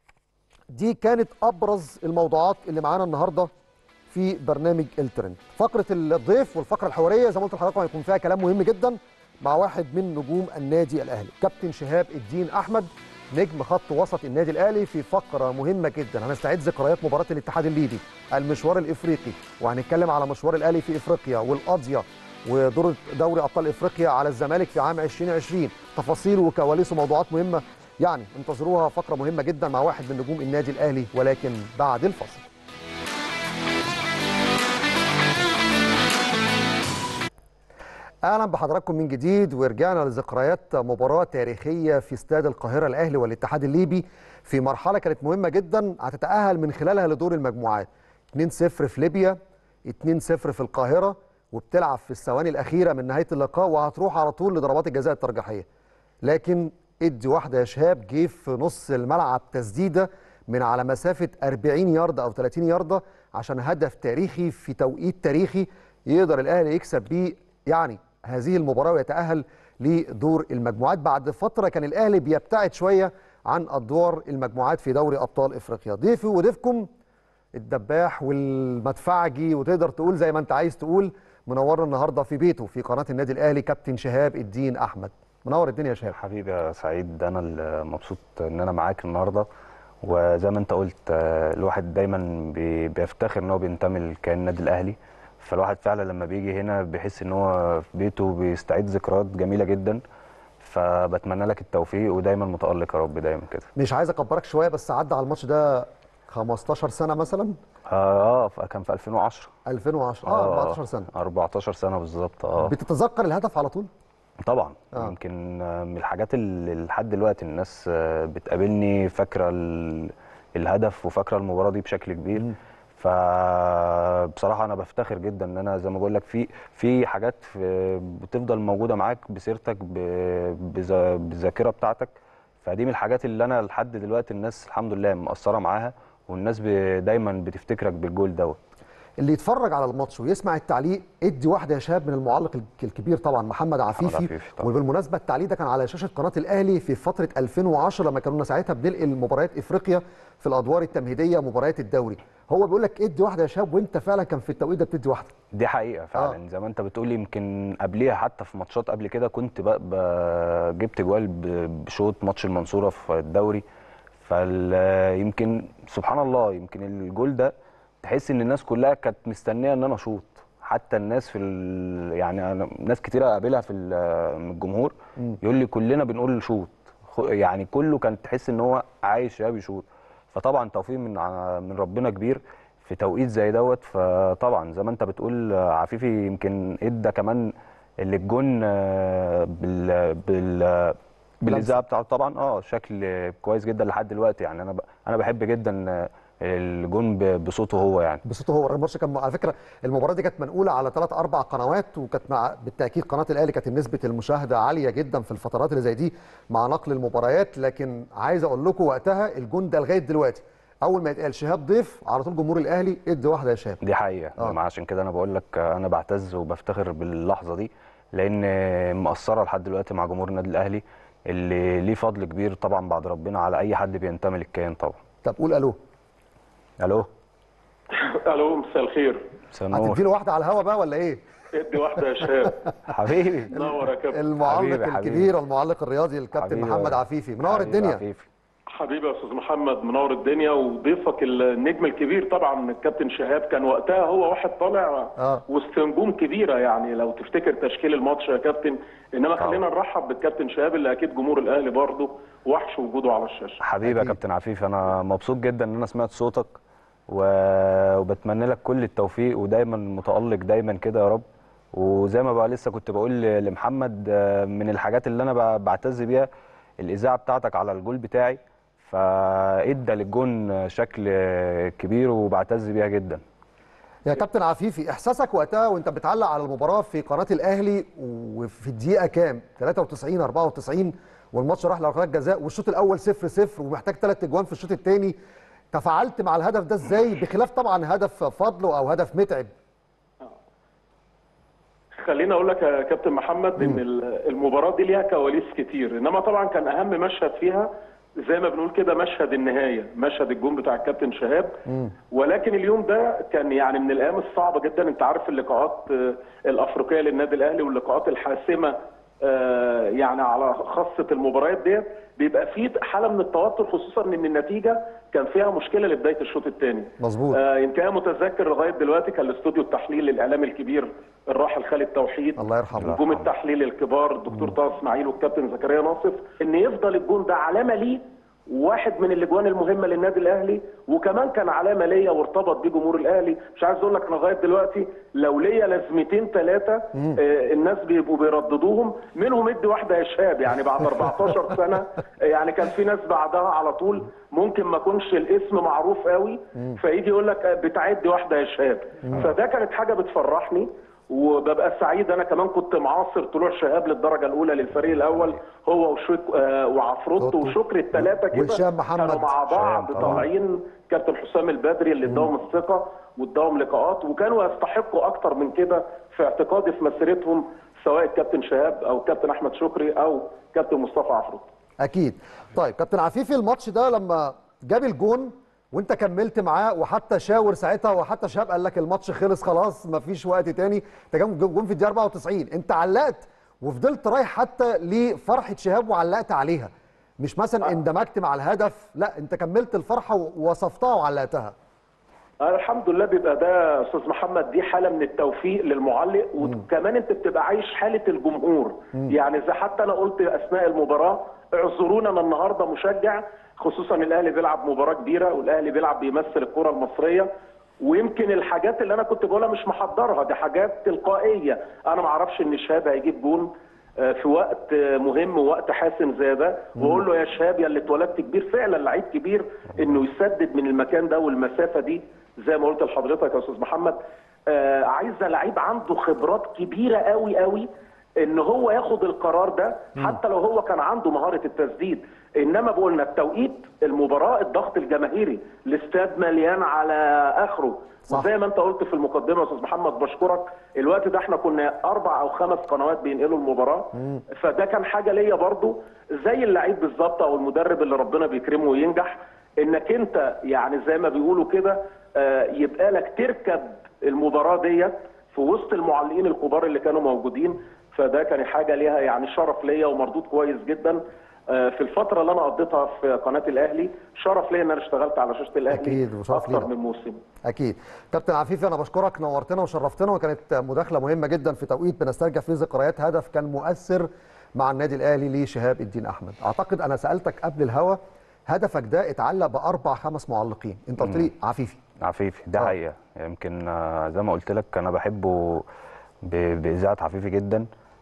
دي كانت ابرز الموضوعات اللي معانا النهارده في برنامج الترند فقره الضيف والفقره الحواريه زي ما قلت لحضراتكم هيكون فيها كلام مهم جدا مع واحد من نجوم النادي الاهلي كابتن شهاب الدين احمد نجم خط وسط النادي الاهلي في فقره مهمه جدا هنستعيد ذكريات مباراه الاتحاد الليبي المشوار الافريقي وهنتكلم على مشوار الاهلي في افريقيا والقاضيه ودور دوري ابطال افريقيا على الزمالك في عام 2020 تفاصيل وكواليس وموضوعات مهمه يعني انتظروها فقره مهمه جدا مع واحد من نجوم النادي الاهلي ولكن بعد الفصل اهلا بحضراتكم من جديد ورجعنا لذكريات مباراه تاريخيه في استاد القاهره الاهلي والاتحاد الليبي في مرحله كانت مهمه جدا هتتاهل من خلالها لدور المجموعات 2-0 في ليبيا 2-0 في القاهره وبتلعب في الثواني الاخيره من نهايه اللقاء وهتروح على طول لضربات الجزاء الترجيحيه لكن ادي واحده يا شهاب جه في نص الملعب تسديده من على مسافه 40 يارده او 30 يارده عشان هدف تاريخي في توقيت تاريخي يقدر الاهلي يكسب بيه يعني هذه المباراه ويتاهل لدور المجموعات بعد فتره كان الاهلي بيبتعد شويه عن ادوار المجموعات في دوري ابطال افريقيا ضيفي وضيفكم الدباح والمدفعجي وتقدر تقول زي ما انت عايز تقول منورنا النهارده في بيته في قناه النادي الاهلي كابتن شهاب الدين احمد منور الدنيا يا شهاب حبيبي يا سعيد انا اللي مبسوط ان انا معاك النهارده وزي ما انت قلت آه، الواحد دايما بي- بيفتخر ان هو بينتمي لكيان النادي الاهلي فالواحد فعلا لما بيجي هنا بيحس ان هو في بيته بيستعيد ذكريات جميله جدا فبتمنى لك التوفيق ودايما متالق يا رب دايما كده مش عايز اكبرك شويه بس عدى على الماتش ده 15 سنه مثلا اه ف- كان في 2010 2010 اه 14 سنه 14 سنه بالظبط اه بتتذكر الهدف على طول طبعا آه. آه. يمكن آه، من الحاجات اللي لحد دلوقتي الناس آه، بتقابلني فاكره ال- الهدف وفاكره المباراه دي بشكل كبير فبصراحه انا بفتخر جدا ان انا زي ما بقول لك في في حاجات في بتفضل موجوده معاك بسيرتك ب- بذا- بالذاكره بتاعتك فدي من الحاجات اللي انا لحد دلوقتي الناس الحمد لله مقصره معاها والناس ب- دايما بتفتكرك بالجول دوت اللي يتفرج على الماتش ويسمع التعليق ادي واحده يا شهاب من المعلق الك- الكبير طبعا محمد عفيفي, عفيفي طبعا. وبالمناسبه التعليق ده كان على شاشه قناه الاهلي في فتره 2010 لما كنا ساعتها بننقل مباريات افريقيا في الادوار التمهيديه مباريات الدوري هو بيقول لك ادي واحده يا شهاب وانت فعلا كان في التوقيت ده بتدي واحده دي حقيقة فعلا آه. زي ما انت بتقول يمكن قبليها حتى في ماتشات قبل كده كنت بقى ب- جبت جوال ب- بشوط ماتش المنصورة في الدوري فيمكن سبحان الله يمكن الجول ده تحس ان الناس كلها كانت مستنية ان انا اشوط حتى الناس في ال... يعني انا ناس كتيرة اقابلها في ال- من الجمهور يقول لي كلنا بنقول شوط خ- يعني كله كان تحس ان هو عايز شباب يشوط فطبعا توفيق من ع- من ربنا كبير في توقيت زي دوت فطبعا زي ما انت بتقول آه، عفيفي يمكن ادى كمان اللي الجون آه، بال بال بالاذاعه بتاعته طبعا اه شكل كويس جدا لحد دلوقتي يعني انا ب... انا بحب جدا آه، الجون ب- بصوته هو يعني بصوته هو الماتش كان على فكره المباراه دي كانت منقوله على ثلاث اربع قنوات وكانت مع بالتاكيد قناه الاهلي كانت نسبه المشاهده عاليه جدا في الفترات اللي زي دي مع نقل المباريات لكن عايز اقول لكم وقتها الجون ده لغايه دلوقتي اول ما يتقال شهاب ضيف على طول جمهور الاهلي ادي واحده يا شهاب دي حقيقه آه. ما عشان كده انا بقول لك انا بعتز وبفتخر باللحظه دي لان مأثره لحد دلوقتي مع جمهور النادي الاهلي اللي ليه فضل كبير طبعا بعد ربنا على اي حد بينتمي للكيان طبعا طب قول الو الو الو مساء الخير مساء النور هتدي له واحده على الهوا بقى ولا ايه ادي واحده يا شباب حبيبي نور يا كابتن المعلق حبيبي، حبيبي. الكبير المعلق الرياضي الكابتن حبيبي محمد يا- عفيفي منور حبيبي الدنيا عفيفي. حبيبي يا استاذ محمد منور الدنيا وضيفك النجم الكبير طبعا الكابتن شهاب كان وقتها هو واحد طالع آه. وسط نجوم كبيره يعني لو تفتكر تشكيل الماتش يا كابتن انما طبعا. خلينا نرحب بالكابتن شهاب اللي اكيد جمهور الاهلي برضه وحش وجوده على الشاشه حبيبي يا أكيد. كابتن عفيف انا مبسوط جدا ان انا سمعت صوتك و... وبتمنى لك كل التوفيق ودايما متألق دايما كده يا رب وزي ما بقى لسه كنت بقول ل- لمحمد آه، من الحاجات اللي انا ب- بعتز بيها الاذاعه بتاعتك على الجول بتاعي فادى للجون شكل كبير وبعتز بيها جدا يا كابتن عفيفي احساسك وقتها وانت بتعلق على المباراه في قناه الاهلي وفي الدقيقه كام 93 94 والماتش راح لركلات جزاء والشوط الاول 0 0 ومحتاج ثلاث اجوان في الشوط الثاني تفاعلت مع الهدف ده ازاي بخلاف طبعا هدف فضله او هدف متعب خليني اقول لك يا كابتن محمد ان ال- المباراه دي ليها كواليس كتير انما طبعا كان اهم مشهد فيها زي ما بنقول كده مشهد النهايه مشهد الجون بتاع الكابتن شهاب ولكن اليوم ده كان يعني من الايام الصعبه جدا انت عارف اللقاءات آه، الافريقيه للنادي الاهلي واللقاءات الحاسمه آه، يعني على خاصه المباريات ديت بيبقى في حاله من التوتر خصوصا ان النتيجه كان فيها مشكله لبدايه الشوط الثاني مظبوط. آه، يمكن انا متذكر لغايه دلوقتي كان الاستوديو التحليل الاعلامي الكبير الراحل خالد توحيد الله يرحمه نجوم التحليل الكبار الدكتور طه اسماعيل والكابتن زكريا ناصف ان يفضل الجون ده علامه ليه واحد من الاجوان المهمه للنادي الاهلي وكمان كان علامه ليا وارتبط بيه جمهور الاهلي مش عايز اقول لك انا لغايه دلوقتي لو ليا لازمتين ثلاثه آه الناس بيبقوا بيرددوهم منهم ادي واحده يا شاب يعني بعد 14 سنه آه، يعني كان في ناس بعدها على طول ممكن ما يكونش الاسم معروف قوي فيجي يقول لك آه، بتعدي واحده يا شاب فده كانت حاجه بتفرحني وببقى سعيد انا كمان كنت معاصر طلوع شهاب للدرجه الاولى للفريق الاول هو وشوك آه وعفروتو وشكري الثلاثه كده وهشام محمد. كانوا مع بعض هشام طبعا. طالعين كابتن حسام البدري اللي اداهم الثقه واداهم لقاءات وكانوا يستحقوا اكتر من كده في اعتقادي في مسيرتهم سواء الكابتن شهاب او الكابتن احمد شكري او كابتن مصطفى عفروتو اكيد طيب كابتن عفيفي الماتش ده لما جاب الجون وانت كملت معاه وحتى شاور ساعتها وحتى شهاب قال لك الماتش خلص خلاص مفيش وقت تاني انت جاب جون في الدقيقه 94 انت علقت وفضلت رايح حتى لفرحه شهاب وعلقت عليها مش مثلا اندمجت مع الهدف لا انت كملت الفرحه ووصفتها وعلقتها آه، الحمد لله بيبقى ده يا استاذ محمد دي حاله من التوفيق للمعلق وكمان انت بتبقى عايش حاله الجمهور يعني زي حتى انا قلت اثناء المباراه اعذرونا انا النهارده مشجع خصوصا الاهلي بيلعب مباراه كبيره والاهلي بيلعب بيمثل الكره المصريه ويمكن الحاجات اللي انا كنت بقولها مش محضرها دي حاجات تلقائيه انا ما اعرفش ان شهاب هيجيب جون آه، في وقت آه، مهم ووقت حاسم زي ده واقول له يا شهاب يا اللي اتولدت كبير فعلا لعيب كبير انه يسدد من المكان ده والمسافه دي زي ما قلت لحضرتك يا استاذ محمد آه عايزه لعيب عنده خبرات كبيره قوي قوي ان هو ياخد القرار ده حتى لو هو كان عنده مهاره التسديد انما بقولنا التوقيت المباراه الضغط الجماهيري الاستاد مليان على اخره صح. وزي ما انت قلت في المقدمه يا استاذ محمد بشكرك الوقت ده احنا كنا اربع او خمس قنوات بينقلوا المباراه فده كان حاجه ليا برضو زي اللعيب بالظبط او المدرب اللي ربنا بيكرمه وينجح انك انت يعني زي ما بيقولوا كده آه، يبقى لك تركب المباراه ديت في وسط المعلقين الكبار اللي كانوا موجودين فده كان حاجه ليها يعني شرف ليا ومردود كويس جدا آه، في الفتره اللي انا قضيتها في قناه الاهلي شرف ليا ان انا اشتغلت على شاشه الاهلي أكيد، وشرف اكتر لينا. من موسم اكيد كابتن عفيفي انا بشكرك نورتنا وشرفتنا وكانت مداخله مهمه جدا في توقيت بنسترجع فيه ذكريات هدف كان مؤثر مع النادي الاهلي لشهاب الدين احمد اعتقد انا سالتك قبل الهوا هدفك ده اتعلق باربع خمس معلقين انت قلت لي عفيفي عفيفي ده آه. حقيقه يمكن آه، زي ما قلت لك انا بحبه ب- باذاعه عفيفي جدا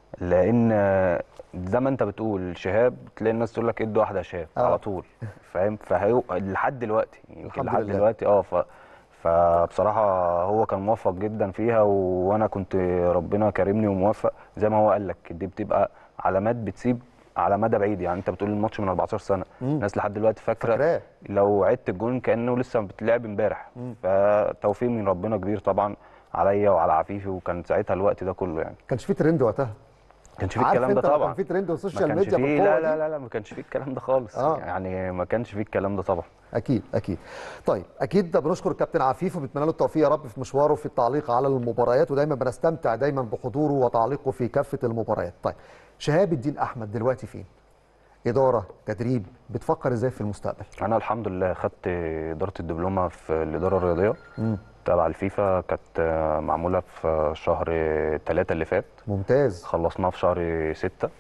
لان آه، زي ما انت بتقول شهاب تلاقي الناس تقول لك ادي واحده يا شهاب آه. على طول فاهم فهو لحد دلوقتي يمكن الحمد لحد لله. دلوقتي اه ف فبصراحه هو كان موفق جدا فيها وانا كنت ربنا كرمني وموفق زي ما هو قال لك دي بتبقى علامات بتسيب على مدى بعيد يعني انت بتقول الماتش من 14 سنه الناس لحد دلوقتي فاكره فاكراه. لو عدت الجون كانه لسه بتلعب امبارح فتوفيق من ربنا كبير طبعا عليا وعلى عفيفي وكان ساعتها الوقت ده كله يعني كانش في ترند وقتها ما كانش فيه عارف الكلام ده انت لو طبعا كان في ترند ما والسوشيال كانش ميديا فيه بالقوه لا دي لا لا لا ما كانش فيه الكلام ده خالص آه. يعني ما كانش فيه الكلام ده طبعا اكيد اكيد طيب اكيد ده بنشكر الكابتن عفيف وبنتمنى له التوفيق يا رب في مشواره في التعليق على المباريات ودايما بنستمتع دايما بحضوره وتعليقه في كافه المباريات طيب شهاب الدين احمد دلوقتي فين اداره تدريب بتفكر ازاي في المستقبل انا الحمد لله خدت اداره الدبلومه في الاداره الرياضيه تبع الفيفا كانت آه، معموله في شهر ثلاثة اللي فات ممتاز خلصناها في شهر ستة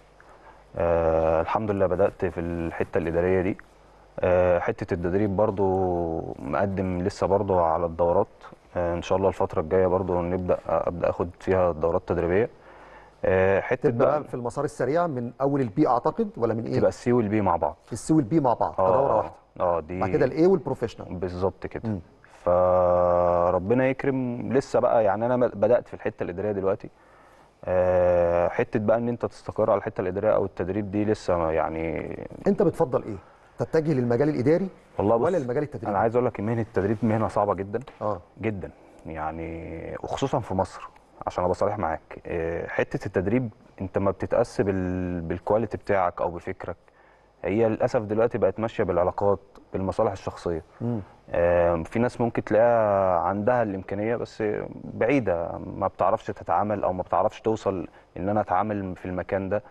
آه الحمد لله بدأت في الحتة الإدارية دي آه حتة التدريب برضو مقدم لسه برضو على الدورات آه إن شاء الله الفترة الجاية برضو نبدأ أبدأ أخد فيها دورات تدريبية آه حتة تبقى بقى بقى في المسار السريع من اول البي اعتقد ولا من ايه تبقى السي والبي مع بعض السي والبي مع بعض كدوره واحده اه دي بعد كده الاي والبروفيشنال بالظبط كده فربنا يكرم لسه بقى يعني انا بدات في الحته الاداريه دلوقتي آه، حته بقى ان انت تستقر على الحته الاداريه او التدريب دي لسه ما- يعني انت بتفضل ايه تتجه للمجال الاداري والله بص ولا المجال التدريبي انا عايز اقول لك ان مهنه التدريب مهنه صعبه جدا اه جدا يعني وخصوصا في مصر عشان ابقى صريح معاك آه، حته التدريب انت ما بتتاسس بال... بالكواليتي بتاعك او بفكرك هي للاسف دلوقتي بقت ماشيه بالعلاقات بالمصالح الشخصيه آه، في ناس ممكن تلاقيها عندها الامكانيه بس بعيده ما بتعرفش تتعامل او ما بتعرفش توصل ان انا اتعامل في المكان ده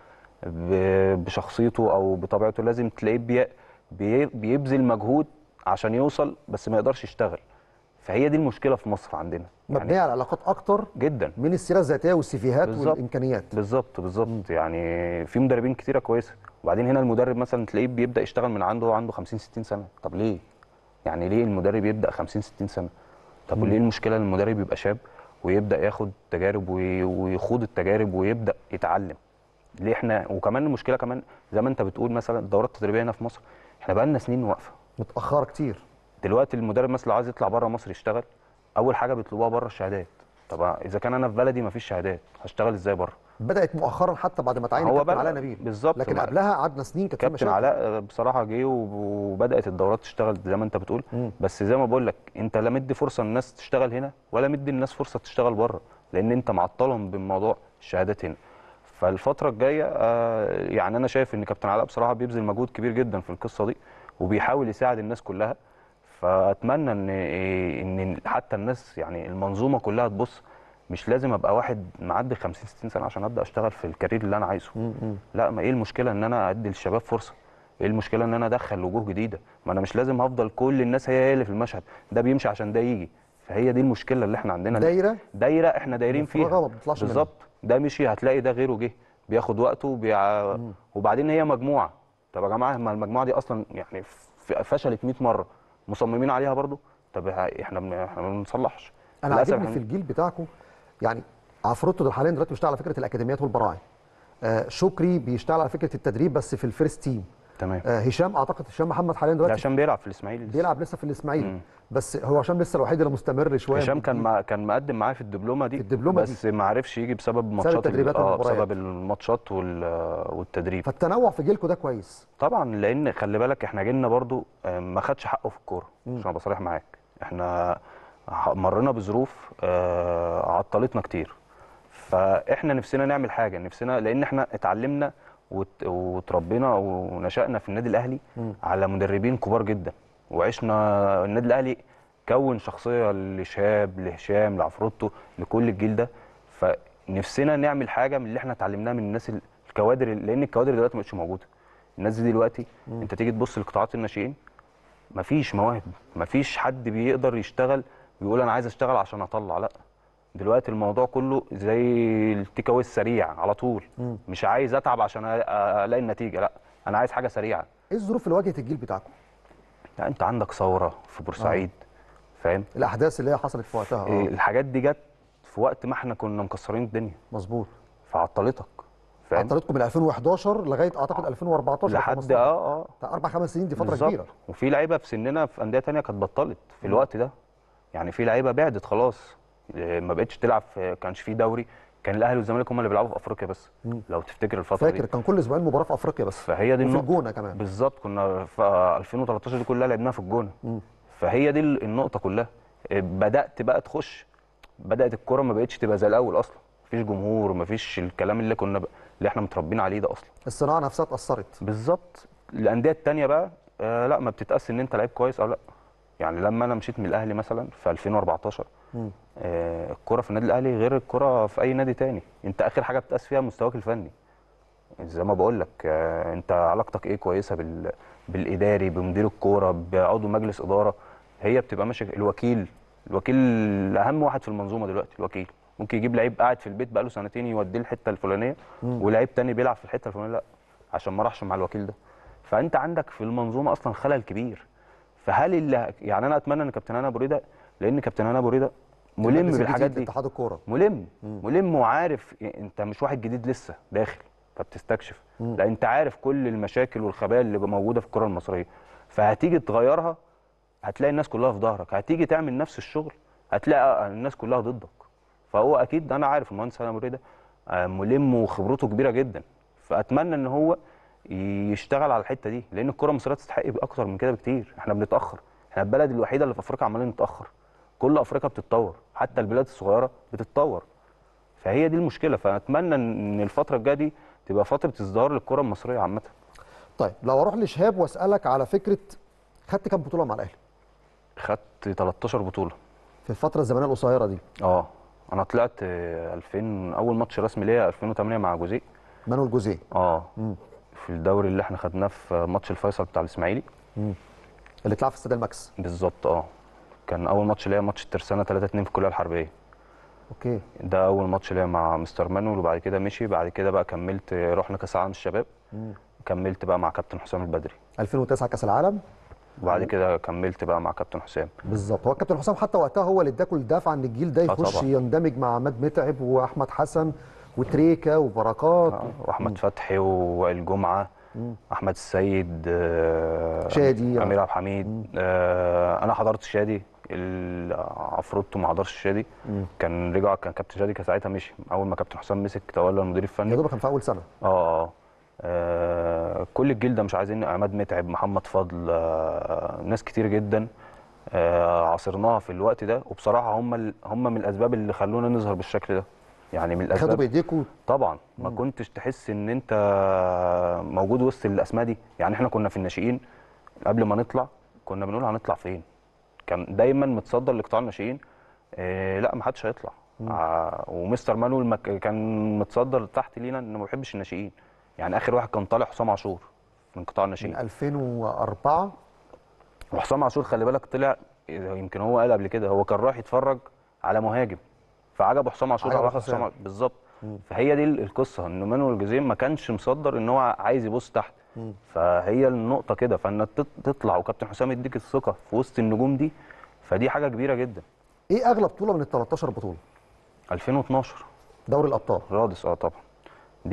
ب- بشخصيته او بطبيعته لازم تلاقيه بي... بي... بيبذل مجهود عشان يوصل بس ما يقدرش يشتغل فهي دي المشكله في مصر عندنا مبنيه على علاقات اكتر جدا من السيره الذاتيه والسيفيهات بالظبط. والامكانيات بالظبط بالظبط يعني في مدربين كتيره كويسه وبعدين هنا المدرب مثلا تلاقيه بيبدا يشتغل من عنده وهو عنده 50 60 سنه طب ليه يعني ليه المدرب يبدا 50 60 سنه طب وليه المشكله ان المدرب يبقى شاب ويبدا ياخد تجارب وي- ويخوض التجارب ويبدا يتعلم ليه احنا وكمان المشكله كمان زي ما انت بتقول مثلا الدورات التدريبيه هنا في مصر احنا بقى لنا سنين واقفه متاخره كتير دلوقتي المدرب مثلا لو عايز يطلع بره مصر يشتغل اول حاجه بيطلبوها بره الشهادات طب اذا كان انا في بلدي مفيش شهادات هشتغل ازاي بره بدات مؤخرا حتى بعد ما تعين هو الكابتن بدأ- علاء نبيل بالظبط. لكن ما- قبلها قعدنا سنين كانت في كابتن مشاكل علاء بصراحه جه وب- وبدات الدورات تشتغل زي ما انت بتقول بس زي ما بقول لك انت لا مدي فرصه للناس تشتغل هنا ولا مدي الناس فرصه تشتغل بره لان انت معطلهم بموضوع الشهادات هنا فالفتره الجايه آه، يعني انا شايف ان كابتن علاء بصراحه بيبذل مجهود كبير جدا في القصه دي وبيحاول يساعد الناس كلها فاتمنى ان إيه، ان حتى الناس يعني المنظومه كلها تبص مش لازم ابقى واحد معدي 50 60 سنه عشان ابدا اشتغل في الكارير اللي انا عايزه لا ما ايه المشكله ان انا ادي للشباب فرصه ايه المشكله ان انا ادخل وجوه جديده ما انا مش لازم هفضل كل الناس هي هي اللي في المشهد ده بيمشي عشان ده يجي فهي دي المشكله اللي احنا عندنا دايرة دايره احنا دايرين مفرغة فيها ما بنطلعش منها. بالظبط ده مشي هتلاقي ده غيره جه بياخد وقته وبيع... وبعدين هي مجموعه طب يا جماعه ما المجموعه دي اصلا يعني ف- فشلت 100 مره مصممين عليها برضو طب ه- احنا بن- احنا ما بنصلحش انا للأسف عاجبني إحنا- في الجيل بتاعكم يعني عفروتو ده حاليا دلوقتي بيشتغل على فكره الاكاديميات والبراعم آه شكري بيشتغل على فكره التدريب بس في الفيرست تيم تمام آه هشام اعتقد هشام محمد حاليا ده دلوقتي عشان بيلعب في الاسماعيلي لسه. بيلعب لسه في الاسماعيلي بس هو هشام لسه الوحيد اللي مستمر شويه هشام من كان الجيل. ما كان مقدم معايا في الدبلومه دي في الدبلومة بس ما عرفش يجي بسبب ماتشات ال- التدريبات اه والمباريات. بسبب الماتشات وال- والتدريب فالتنوع في جيلكم ده كويس طبعا لان خلي بالك احنا جيلنا برضو آه، ما خدش حقه في الكوره عشان ابقى صريح معاك احنا ح- مرينا بظروف آه، عطلتنا كتير فاحنا نفسنا نعمل حاجه نفسنا لان احنا اتعلمنا وت- وتربينا ونشأنا في النادي الاهلي على مدربين كبار جدا وعشنا النادي الاهلي كون شخصيه لشهاب لهشام لعفروتو لكل الجيل ده فنفسنا نعمل حاجه من اللي احنا اتعلمناها من الناس ال- الكوادر لان الكوادر دلوقتي ما بقتش موجوده الناس دي دلوقتي انت تيجي تبص لقطاعات الناشئين مفيش مواهب مفيش حد بيقدر يشتغل ويقول انا عايز اشتغل عشان اطلع لا دلوقتي الموضوع كله زي التيك أواي السريع على طول مش عايز اتعب عشان أ- الاقي النتيجه لا انا عايز حاجه سريعه ايه الظروف اللي واجهت الجيل بتاعكم لا انت عندك ثوره في بورسعيد فاهم الاحداث اللي هي حصلت في وقتها إيه، اه الحاجات دي جت في وقت ما احنا كنا مكسرين الدنيا مظبوط فعطلتك فاهم عطلتكم من 2011 لغايه اعتقد 2014 لحد 15. اه اه بتاع اربع خمس سنين دي فتره بالظبط. كبيره وفي لعيبه في سننا في انديه تانية كانت بطلت في الوقت ده يعني في لعيبه بعدت خلاص إيه، ما بقتش تلعب في كانش في دوري كان الاهلي والزمالك هم اللي بيلعبوا في افريقيا بس لو تفتكر الفتره فاكر دي كان كل اسبوعين مباراه في افريقيا بس فهي دي وفي النقطه الجونه كمان بالظبط كنا في 2013 دي كلها لعبناها في الجونه فهي دي النقطه كلها إيه، بدات بقى تخش بدات الكره ما بقتش تبقى زي الاول اصلا مفيش جمهور مفيش الكلام اللي كنا ب... اللي احنا متربيين عليه ده اصلا الصناعه نفسها اتاثرت بالظبط الانديه التانية بقى آه لا ما بتتقاس ان انت لعيب كويس او لا يعني لما انا مشيت من الاهلي مثلا في 2014 آه الكره في النادي الاهلي غير الكره في اي نادي تاني انت اخر حاجه بتقاس فيها مستواك الفني زي ما بقول لك آه انت علاقتك ايه كويسه بال بالاداري بمدير الكوره بعضو مجلس اداره هي بتبقى ماشيه الوكيل الوكيل اهم واحد في المنظومه دلوقتي الوكيل ممكن يجيب لعيب قاعد في البيت بقاله سنتين يوديه الحته الفلانيه ولعيب تاني بيلعب في الحته الفلانيه لا عشان ما راحش مع الوكيل ده فانت عندك في المنظومه اصلا خلل كبير فهل اللي يعني انا اتمنى ان كابتن هنا ابو ريده لان كابتن هنا ابو ريده ملم المجلس بالحاجات الجديد دي لاتحاد الكوره ملم ملم وعارف يعني انت مش واحد جديد لسه داخل فبتستكشف لا انت عارف كل المشاكل والخبايا اللي موجوده في الكره المصريه فهتيجي تغيرها هتلاقي الناس كلها في ظهرك هتيجي تعمل نفس الشغل هتلاقي الناس كلها ضدك فهو اكيد انا عارف المهندس هاني ابو ريده آه، ملم وخبرته كبيره جدا فاتمنى ان هو يشتغل على الحته دي لان الكره المصريه تستحق اكتر من كده بكتير احنا بنتاخر احنا البلد الوحيده اللي في افريقيا عمالين نتاخر كل افريقيا بتتطور حتى البلاد الصغيره بتتطور فهي دي المشكله فاتمنى ان الفتره الجايه دي تبقى فتره ازدهار للكره المصريه عامه طيب لو اروح لشهاب واسالك على فكره خدت كام بطوله مع الاهلي خدت 13 بطوله في الفتره الزمنيه القصيره دي اه انا طلعت آه، 2000 اول ماتش رسمي ليا 2008 مع جوزيه مانويل جوزيه اه في الدوري اللي احنا خدناه في ماتش الفيصل بتاع الاسماعيلي اللي اتلعب في استاد الماكس بالظبط اه كان اول ماتش ليا ماتش الترسانه 3 2 في الكليه الحربيه اوكي ده اول ماتش ليا مع مستر مانويل وبعد كده مشي بعد كده بقى كملت رحنا كاس العالم الشباب كملت بقى مع كابتن حسام البدري 2009 كاس العالم وبعد كده كملت بقى مع كابتن حسام بالظبط هو الكابتن حسام حتى وقتها هو اللي اداكوا الدفع ان الجيل ده آه يخش طبعا. يندمج مع عماد متعب واحمد حسن وتريكا وبركات آه، واحمد فتحي ووائل جمعه احمد السيد آه، شادي. امير عبد الحميد آه، انا حضرت شادي ال- عفروتو ما حضرش شادي كان رجع كان كابتن شادي كان ساعتها مشي اول ما كابتن حسام مسك تولى المدير يا الفني دوب كان في اول سنه اه اه آه، كل الجيل ده مش عايزين عماد متعب محمد فضل آه، ناس كتير جدا آه، عاصرناها في الوقت ده وبصراحه هم ال- هم من الاسباب اللي خلونا نظهر بالشكل ده يعني من خدوا الاسباب بايديكوا طبعا ما كنتش تحس ان انت موجود وسط الاسماء دي يعني احنا كنا في الناشئين قبل ما نطلع كنا بنقول هنطلع فين كان دايما متصدر لقطاع الناشئين إيه لا ما حدش هيطلع ع- ومستر مانويل ما ك- كان متصدر تحت لينا انه ما بيحبش الناشئين يعني اخر واحد كان طالع حسام عاشور من قطاع من الناشئين 2004 وحسام عاشور خلي بالك طلع يمكن هو قال قبل كده هو كان رايح يتفرج على مهاجم فعجبه حسام عاشور عجبه راح واخد حسام. حسام عاشور. بالظبط فهي دي القصه ان مانويل جوزيه ما كانش مصدر ان هو عايز يبص تحت فهي النقطه كده فانك تط- تطلع وكابتن حسام يديك الثقه في وسط النجوم دي فدي حاجه كبيره جدا ايه اغلى بطوله من ال 13 بطوله 2012 دوري الابطال رادس اه طبعا دي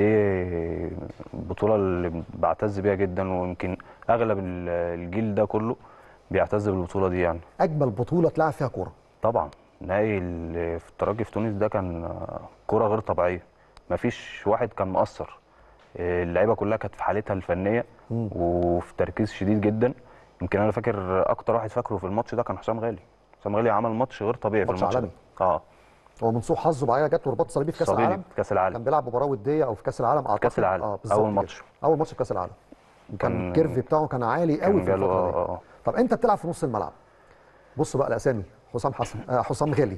البطوله اللي بعتز بيها جدا ويمكن اغلب ال- الجيل ده كله بيعتز بالبطوله دي يعني اجمل بطوله اتلعب فيها كوره طبعا نهائي ال- في الترجي في تونس ده كان آه، كرة غير طبيعية مفيش واحد كان مقصر آه، اللعيبة كلها كانت في حالتها الفنية وفي تركيز شديد جدا يمكن انا فاكر اكتر واحد فاكره في الماتش ده كان حسام غالي حسام غالي عمل ماتش غير طبيعي في ماتش الماتش عالمي. ده اه هو من سوء حظه بعدها جت رباط صليبي في كاس صليبي العالم في كاس كان العالم بيلعب مباراه وديه او في كاس العالم اعتقد كأس العالم. اه بالظبط أول كده. ماتش. اول ماتش في كاس العالم كان كان- الكيرف بتاعه كان عالي قوي كان في جاله الفتره اه دي اه طب انت بتلعب في نص الملعب بص بقى الاسامي حسام حسن آه حسام غالي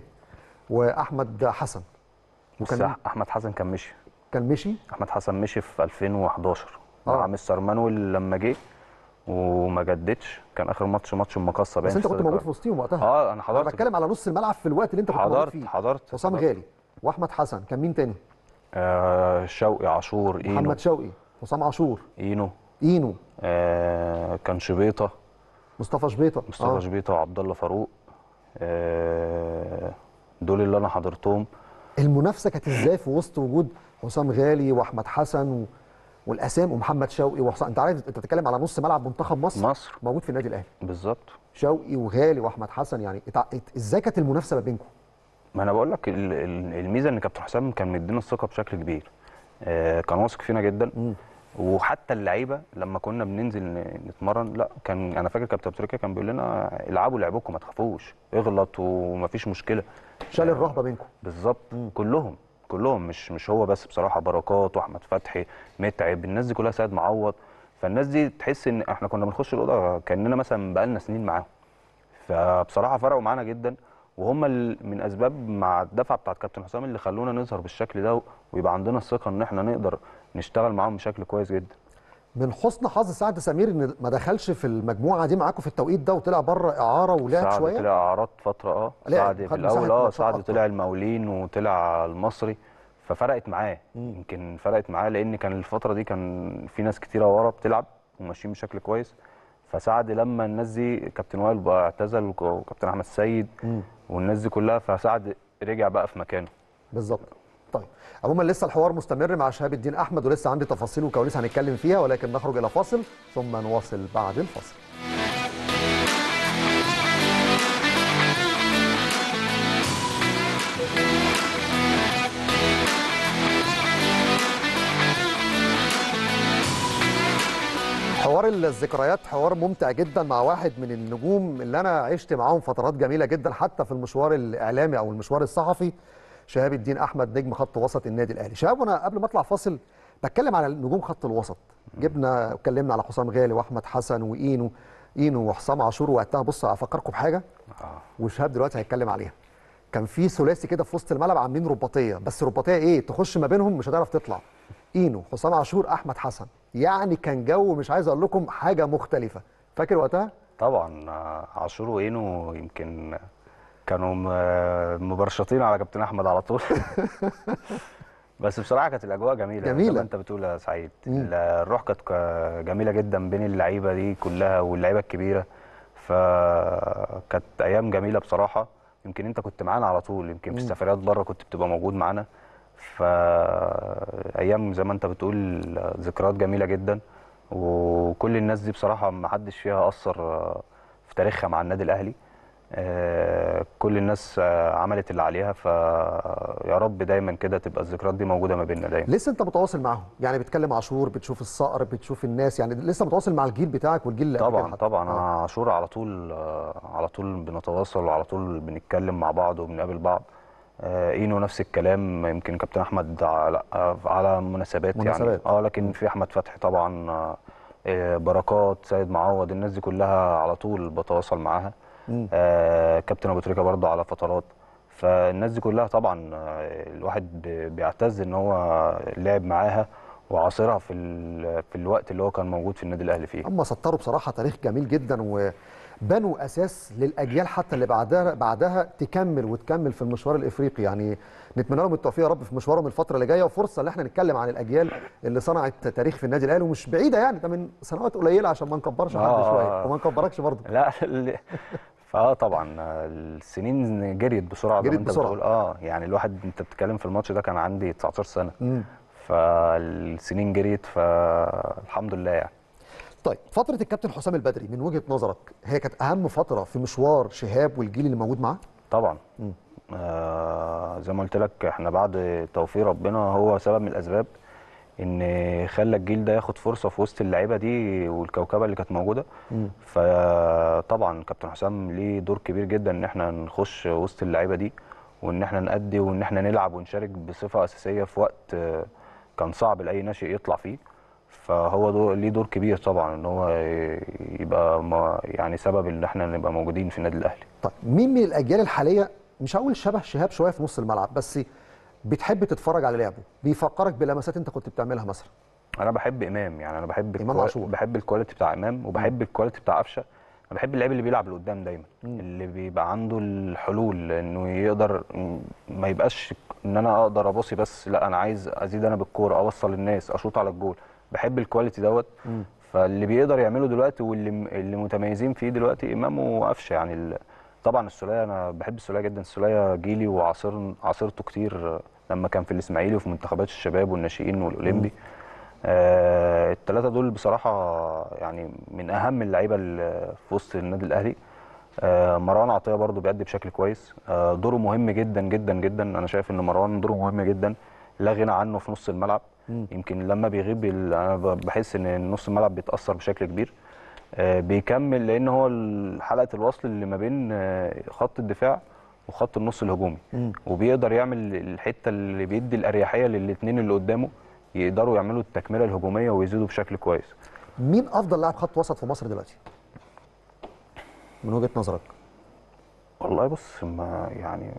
واحمد حسن بس وكان أح- احمد حسن كان مشي كان مشي احمد حسن مشي في 2011 آه. مع مستر مانويل لما جه وما جددش كان اخر ماتش ماتش المقصه باين بس انت في كنت استاد موجود في القاهرة. وسطهم وقتها اه انا انا حضرت بتكلم على نص الملعب في الوقت اللي انت كنت موجود حضرت فيه حضرت حسام حضرت. غالي واحمد حسن كان مين تاني آه شوقي عاشور اينو محمد شوقي حسام عاشور اينو اينو آه كان شبيطه مصطفى شبيطه مصطفى آه. شبيطه وعبد الله فاروق آه دول اللي انا حضرتهم المنافسه كانت ازاي في وسط وجود حسام غالي واحمد حسن و... والاسام ومحمد شوقي وحسام انت عارف انت بتتكلم على نص ملعب منتخب مصر مصر موجود في النادي الاهلي بالظبط شوقي وغالي واحمد حسن يعني اتع... ات- ازاي كانت المنافسه ما بينكم ما انا بقول لك ال- ال- الميزه ان كابتن حسام كان مدينا الثقه بشكل كبير آه، كان واثق فينا جدا وحتى اللعيبه لما كنا بننزل ن- نتمرن لا كان انا فاكر كابتن تركيا كان بيقول لنا العبوا لعبكم ما تخافوش اغلط ومفيش مشكله شال الرهبه بينكم بالظبط كلهم كلهم مش مش هو بس بصراحه بركات واحمد فتحي متعب الناس دي كلها سيد معوض فالناس دي تحس ان احنا كنا بنخش الاوضه كاننا مثلا بقالنا سنين معاهم فبصراحه فرقوا معانا جدا وهم ال- من اسباب مع الدفعه بتاعت كابتن حسام اللي خلونا نظهر بالشكل ده ويبقى عندنا الثقه ان احنا نقدر نشتغل معاهم بشكل كويس جدا من حسن حظ سعد سمير ان ما دخلش في المجموعه دي معاكم في التوقيت ده وطلع بره اعاره ولعب سعد شويه طلع اعراض فتره اه لعب، سعد خد في مساحة الاول اه ماتشات سعد أكتر. طلع المقاولين وطلع المصري ففرقت معاه يمكن فرقت معاه لان كان الفتره دي كان في ناس كتيره ورا بتلعب وماشيين بشكل كويس فسعد لما الناس دي كابتن وائل بقى اعتزل وك- وكابتن احمد السيد والناس دي كلها فسعد رجع بقى في مكانه بالظبط طيب عموما لسه الحوار مستمر مع شهاب الدين احمد ولسه عندي تفاصيل وكواليس هنتكلم فيها ولكن نخرج الى فاصل ثم نواصل بعد الفاصل حوار الذكريات حوار ممتع جدا مع واحد من النجوم اللي انا عشت معاهم فترات جميله جدا حتى في المشوار الاعلامي او المشوار الصحفي شهاب الدين احمد نجم خط وسط النادي الاهلي شهاب وانا قبل ما اطلع فاصل بتكلم على نجوم خط الوسط جبنا اتكلمنا على حسام غالي واحمد حسن واينو اينو وحسام عاشور وقتها بص افكركم بحاجه وشهاب دلوقتي هيتكلم عليها كان في ثلاثي كده في وسط الملعب عاملين رباطيه بس رباطيه ايه تخش ما بينهم مش هتعرف تطلع اينو حسام عاشور احمد حسن يعني كان جو مش عايز اقول لكم حاجه مختلفه فاكر وقتها طبعا آه، عاشور وإينو يمكن كانوا م- مبرشطين على كابتن احمد على طول بس بصراحه كانت الاجواء جميله زي جميلة. ما انت بتقول يا سعيد ال- الروح كانت ك- جميله جدا بين اللعيبه دي كلها واللعيبه الكبيره فكانت ايام جميله بصراحه يمكن انت كنت معانا على طول يمكن في السفريات بره كنت بتبقى موجود معانا فايام زي ما انت بتقول ذكريات جميله جدا وكل الناس دي بصراحه ما حدش فيها اثر آه، في تاريخها مع النادي الاهلي آه، كل الناس آه، عملت اللي عليها فيا رب دايما كده تبقى الذكريات دي موجوده ما بيننا دايما لسه انت متواصل معاهم يعني بتكلم عاشور بتشوف الصقر بتشوف الناس يعني لسه متواصل مع الجيل بتاعك والجيل اللي قبل كده طبعا حتى. طبعا آه. انا عاشور على طول آه، على طول بنتواصل وعلى طول بنتكلم مع بعض وبنقابل بعض آه، اينو نفس الكلام يمكن كابتن احمد على آه، على مناسبات, يعني مناسبات. اه لكن في احمد فتحي طبعا آه، آه، بركات سيد معوض الناس دي كلها على طول بتواصل معاها آه، كابتن ابو تريكه برضه على فترات فالناس دي كلها طبعا آه، الواحد ب- بيعتز ان هو لعب معاها وعاصرها في ال- في الوقت اللي هو كان موجود في النادي الاهلي فيه هم سطروا بصراحه تاريخ جميل جدا وبنوا اساس للاجيال حتى اللي بعدها بعدها تكمل وتكمل في المشوار الافريقي يعني نتمنى لهم التوفيق يا رب في مشوارهم الفتره اللي جايه وفرصه ان احنا نتكلم عن الاجيال اللي صنعت تاريخ في النادي الاهلي ومش بعيده يعني ده من سنوات قليله عشان ما نكبرش حد آه. شويه وما نكبركش برضه لا ال- فاه طبعا السنين جريت بسرعه زي ما جريت انت بسرعة. بتقول اه يعني الواحد انت بتتكلم في الماتش ده كان عندي 19 سنه مم. فالسنين جريت فالحمد لله يعني طيب فتره الكابتن حسام البدري من وجهه نظرك هي كانت اهم فتره في مشوار شهاب والجيل اللي موجود معاه طبعا آه زي ما قلت لك احنا بعد توفيق ربنا هو سبب من الاسباب ان خلى الجيل ده ياخد فرصه في وسط اللعيبه دي والكوكبه اللي كانت موجوده فطبعا كابتن حسام ليه دور كبير جدا ان احنا نخش وسط اللعيبه دي وان احنا نأدي وان احنا نلعب ونشارك بصفه اساسيه في وقت آه، كان صعب لاي ناشئ يطلع فيه فهو دور ليه دور كبير طبعا ان هو يبقى ما- يعني سبب ان احنا نبقى موجودين في النادي الاهلي طيب مين من الاجيال الحاليه مش هقول شبه شهاب شويه في نص الملعب بس بتحب تتفرج على لعبه بيفكرك بلمسات انت كنت بتعملها مثلا انا بحب امام يعني انا بحب إمام الكوا- عاشور. بحب الكواليتي بتاع امام وبحب الكواليتي بتاع قفشه انا بحب اللعيب اللي بيلعب لقدام دايما اللي بيبقى عنده الحلول انه يقدر م- ما يبقاش ان انا اقدر اباصي بس لا انا عايز ازيد انا بالكوره اوصل الناس اشوط على الجول بحب الكواليتي دوت فاللي بيقدر يعمله دلوقتي واللي م- اللي متميزين فيه دلوقتي امام وقفشه يعني ال... طبعا السوليه انا بحب السوليه جدا السوليه جيلي وعاصر عاصرته كتير لما كان في الاسماعيلي وفي منتخبات الشباب والناشئين والاولمبي آه الثلاثه دول بصراحه يعني من اهم اللعيبه اللي في وسط النادي الاهلي آه مروان عطيه برضو بيأدي بشكل كويس آه دوره مهم جدا جدا جدا انا شايف ان مروان دوره مهم جدا لا غنى عنه في نص الملعب يمكن لما بيغيب ال- انا ب- بحس ان نص الملعب بيتاثر بشكل كبير آه، بيكمل لان هو ال- حلقه الوصل اللي ما بين آه، خط الدفاع وخط النص الهجومي وبيقدر يعمل الحته اللي بيدي الاريحيه للاثنين اللي قدامه يقدروا يعملوا التكمله الهجوميه ويزيدوا بشكل كويس مين افضل لاعب خط وسط في مصر دلوقتي من وجهه نظرك والله بص ما يعني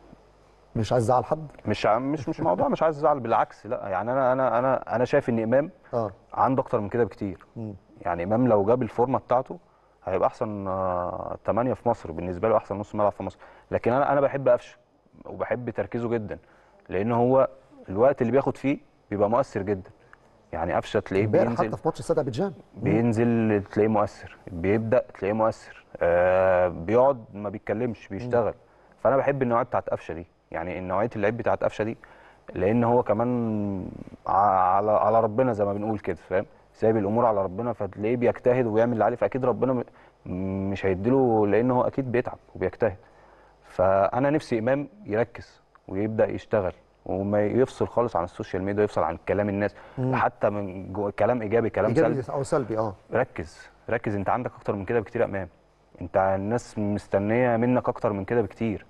مش عايز ازعل حد مش ع- مش مش موضوع مش عايز ازعل بالعكس لا يعني انا انا انا انا شايف ان امام اه عنده اكتر من كده بكتير يعني امام لو جاب الفورمه بتاعته هيبقى احسن آه، تمانية في مصر بالنسبه له احسن نص ملعب في مصر لكن انا انا بحب قفشه وبحب تركيزه جدا لان هو الوقت اللي بياخد فيه بيبقى مؤثر جدا يعني قفشه تلاقيه امبارح بينزل حتى في ماتش استاد ابيجان بينزل تلاقيه مؤثر بيبدا تلاقيه مؤثر آه بيقعد ما بيتكلمش بيشتغل فانا بحب النوعيه بتاعت قفشه دي يعني النوعيه اللعيب بتاعت قفشه دي لان هو كمان ع- على على ربنا زي ما بنقول كده فاهم سايب الامور على ربنا فتلاقيه بيجتهد ويعمل اللي عليه فاكيد ربنا م- مش هيديله لان هو اكيد بيتعب وبيجتهد فانا نفسي امام يركز ويبدا يشتغل وما يفصل خالص عن السوشيال ميديا يفصل عن كلام الناس حتى من جو كلام ايجابي كلام سلبي ايجابي او سلبي اه ركز ركز انت عندك اكتر من كده بكتير يا امام انت الناس مستنيه منك اكتر من كده بكتير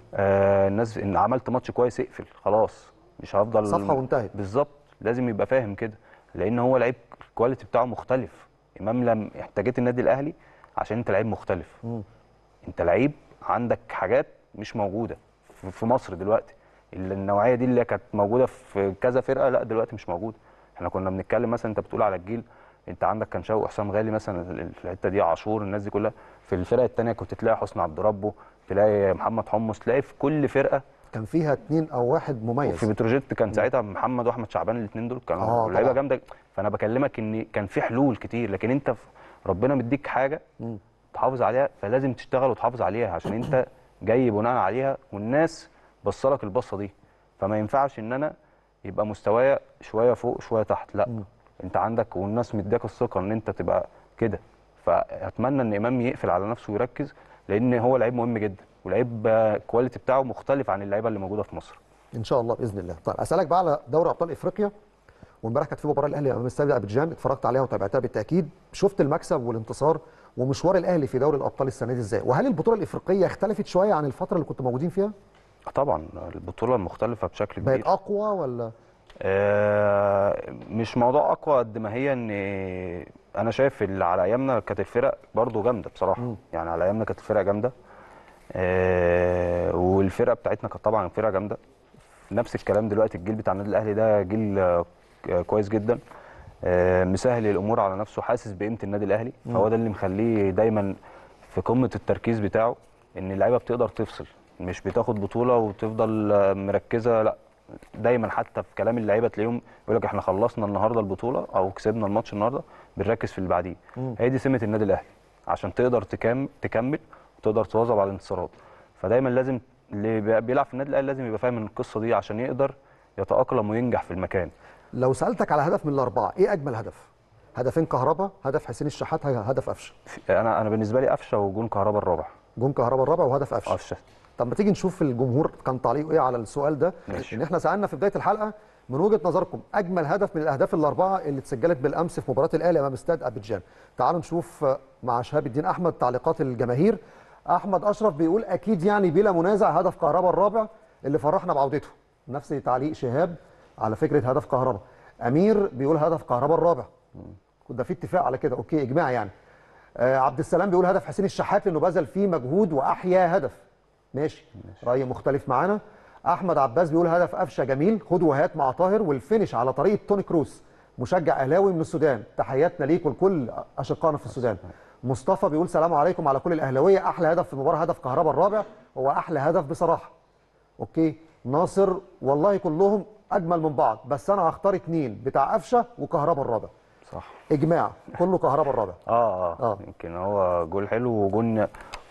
آه الناس ان عملت ماتش كويس اقفل خلاص مش هفضل صفحة وانتهت. بالظبط لازم يبقى فاهم كده لان هو لعيب الكواليتي بتاعه مختلف امام لم احتاجت النادي الاهلي عشان انت لعيب مختلف انت لعيب عندك حاجات مش موجوده في- في مصر دلوقتي اللي النوعيه دي اللي كانت موجوده في كذا فرقه لا دلوقتي مش موجوده احنا كنا بنتكلم مثلا انت بتقول على الجيل انت عندك كان شوقي حسام غالي مثلا في الحته دي عاشور الناس دي كلها في الفرق الثانيه كنت تلاقي حسني عبد ربه تلاقي محمد حمص تلاقي في كل فرقه كان فيها اتنين او واحد مميز في بتروجيت كان ساعتها محمد واحمد شعبان الاثنين دول آه، كانوا لعيبه طبعا. جامده فانا بكلمك ان كان في حلول كتير لكن انت في- ربنا مديك حاجه تحافظ عليها فلازم تشتغل وتحافظ عليها عشان انت جاي بناء عليها والناس بصلك البصه دي فما ينفعش ان انا يبقى مستوايا شويه فوق شويه تحت لا انت عندك والناس مدياك الثقه ان انت تبقى كده فاتمنى ان امام يقفل على نفسه ويركز لان هو لعيب مهم جدا ولعيب آه، الكواليتي بتاعه مختلف عن اللعيبه اللي موجوده في مصر ان شاء الله باذن الله طيب اسالك بقى على دوري ابطال افريقيا وامبارح كانت في مباراه الاهلي امام استاد ابيجان اتفرجت عليها وتابعتها بالتاكيد شفت المكسب والانتصار ومشوار الاهلي في دوري الابطال السنه دي ازاي وهل البطوله الافريقيه اختلفت شويه عن الفتره اللي كنتوا موجودين فيها طبعا البطوله مختلفه بشكل كبير بقت اقوى ولا آه، مش موضوع اقوى قد ما هي ان انا شايف اللي على ايامنا كانت الفرق برضو جامده بصراحه يعني على ايامنا كانت الفرق جامده آه، والفرقه بتاعتنا كانت طبعا فرقه جامده نفس الكلام دلوقتي الجيل بتاع النادي الاهلي ده جيل آه، كويس جدا آه، مسهل الامور على نفسه حاسس بقيمه النادي الاهلي فهو ده اللي مخليه دايما في قمه التركيز بتاعه ان اللعيبه بتقدر تفصل مش بتاخد بطوله وتفضل آه، مركزه لا دايما حتى في كلام اللعيبه تلاقيهم يقول لك احنا خلصنا النهارده البطوله او كسبنا الماتش النهارده بنركز في اللي بعديه هي دي سمه النادي الاهلي عشان تقدر تكمل تكمل وتقدر تواظب على الانتصارات فدايما لازم اللي بي- بيلعب في النادي الاهلي لازم يبقى فاهم من القصه دي عشان يقدر يتاقلم وينجح في المكان لو سالتك على هدف من الاربعه ايه اجمل هدف هدفين كهربا هدف حسين الشحات هدف قفشه في- انا انا بالنسبه لي قفشه وجون كهربا الرابع جون كهربا الرابع وهدف قفشه قفشه طب ما تيجي نشوف الجمهور كان تعليقه ايه على السؤال ده ماشي. ان احنا سالنا في بدايه الحلقه من وجهه نظركم اجمل هدف من الاهداف الاربعه اللي اتسجلت بالامس في مباراه الاهلي امام استاد ابيجان تعالوا نشوف آه، مع شهاب الدين احمد تعليقات الجماهير احمد اشرف بيقول اكيد يعني بلا منازع هدف كهربا الرابع اللي فرحنا بعودته نفس تعليق شهاب على فكره هدف كهربا امير بيقول هدف كهربا الرابع ده في اتفاق على كده اوكي اجماع يعني آه عبد السلام بيقول هدف حسين الشحات لانه بذل فيه مجهود واحيا هدف ماشي راي مختلف معانا احمد عباس بيقول هدف قفشه جميل خد وهات مع طاهر والفينش على طريقه توني كروس مشجع اهلاوي من السودان تحياتنا ليك ولكل اشقائنا في السودان مصطفى بيقول سلام عليكم على كل الاهلاويه احلى هدف في المباراه هدف كهربا الرابع هو احلى هدف بصراحه اوكي ناصر والله كلهم اجمل من بعض بس انا هختار اتنين بتاع قفشه وكهربا الرابع صح اجماع كله كهربا الرابع اه آه. اه يمكن هو جول حلو وجون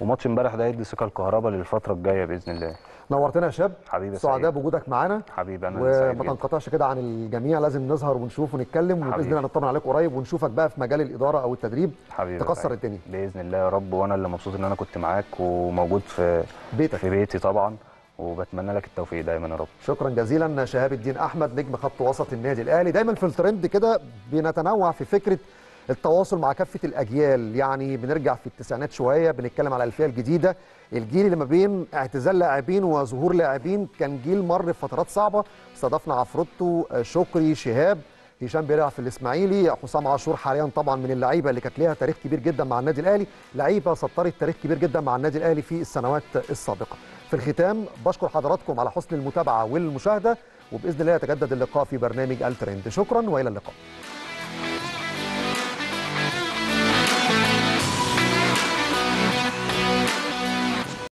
وماتش امبارح ده يدي ثقه الكهرباء للفتره الجايه باذن الله نورتنا يا شاب حبيبي يا سعداء سعيد. بوجودك معانا حبيبي انا اللي سعيد وما جدا. تنقطعش كده عن الجميع لازم نظهر ونشوف ونتكلم وباذن حبيبي. الله نطمن عليك قريب ونشوفك بقى في مجال الاداره او التدريب حبيبي يا تكسر سعيد. الدنيا باذن الله يا رب وانا اللي مبسوط ان انا كنت معاك وموجود في بيتك في بيتي طبعا وبتمنى لك التوفيق دايما يا رب شكرا جزيلا شهاب الدين احمد نجم خط وسط النادي الاهلي دايما في الترند كده بنتنوع في فكره التواصل مع كافه الاجيال يعني بنرجع في التسعينات شويه بنتكلم على الالفيه الجديده الجيل اللي ما بين اعتزال لاعبين وظهور لاعبين كان جيل مر بفترات صعبه استضفنا عفروتو شكري شهاب هشام بيلعب في الاسماعيلي حسام عاشور حاليا طبعا من اللعيبه اللي كانت ليها تاريخ كبير جدا مع النادي الاهلي لعيبه سطرت تاريخ كبير جدا مع النادي الاهلي في السنوات السابقه في الختام بشكر حضراتكم على حسن المتابعه والمشاهده وباذن الله يتجدد اللقاء في برنامج الترند شكرا والى اللقاء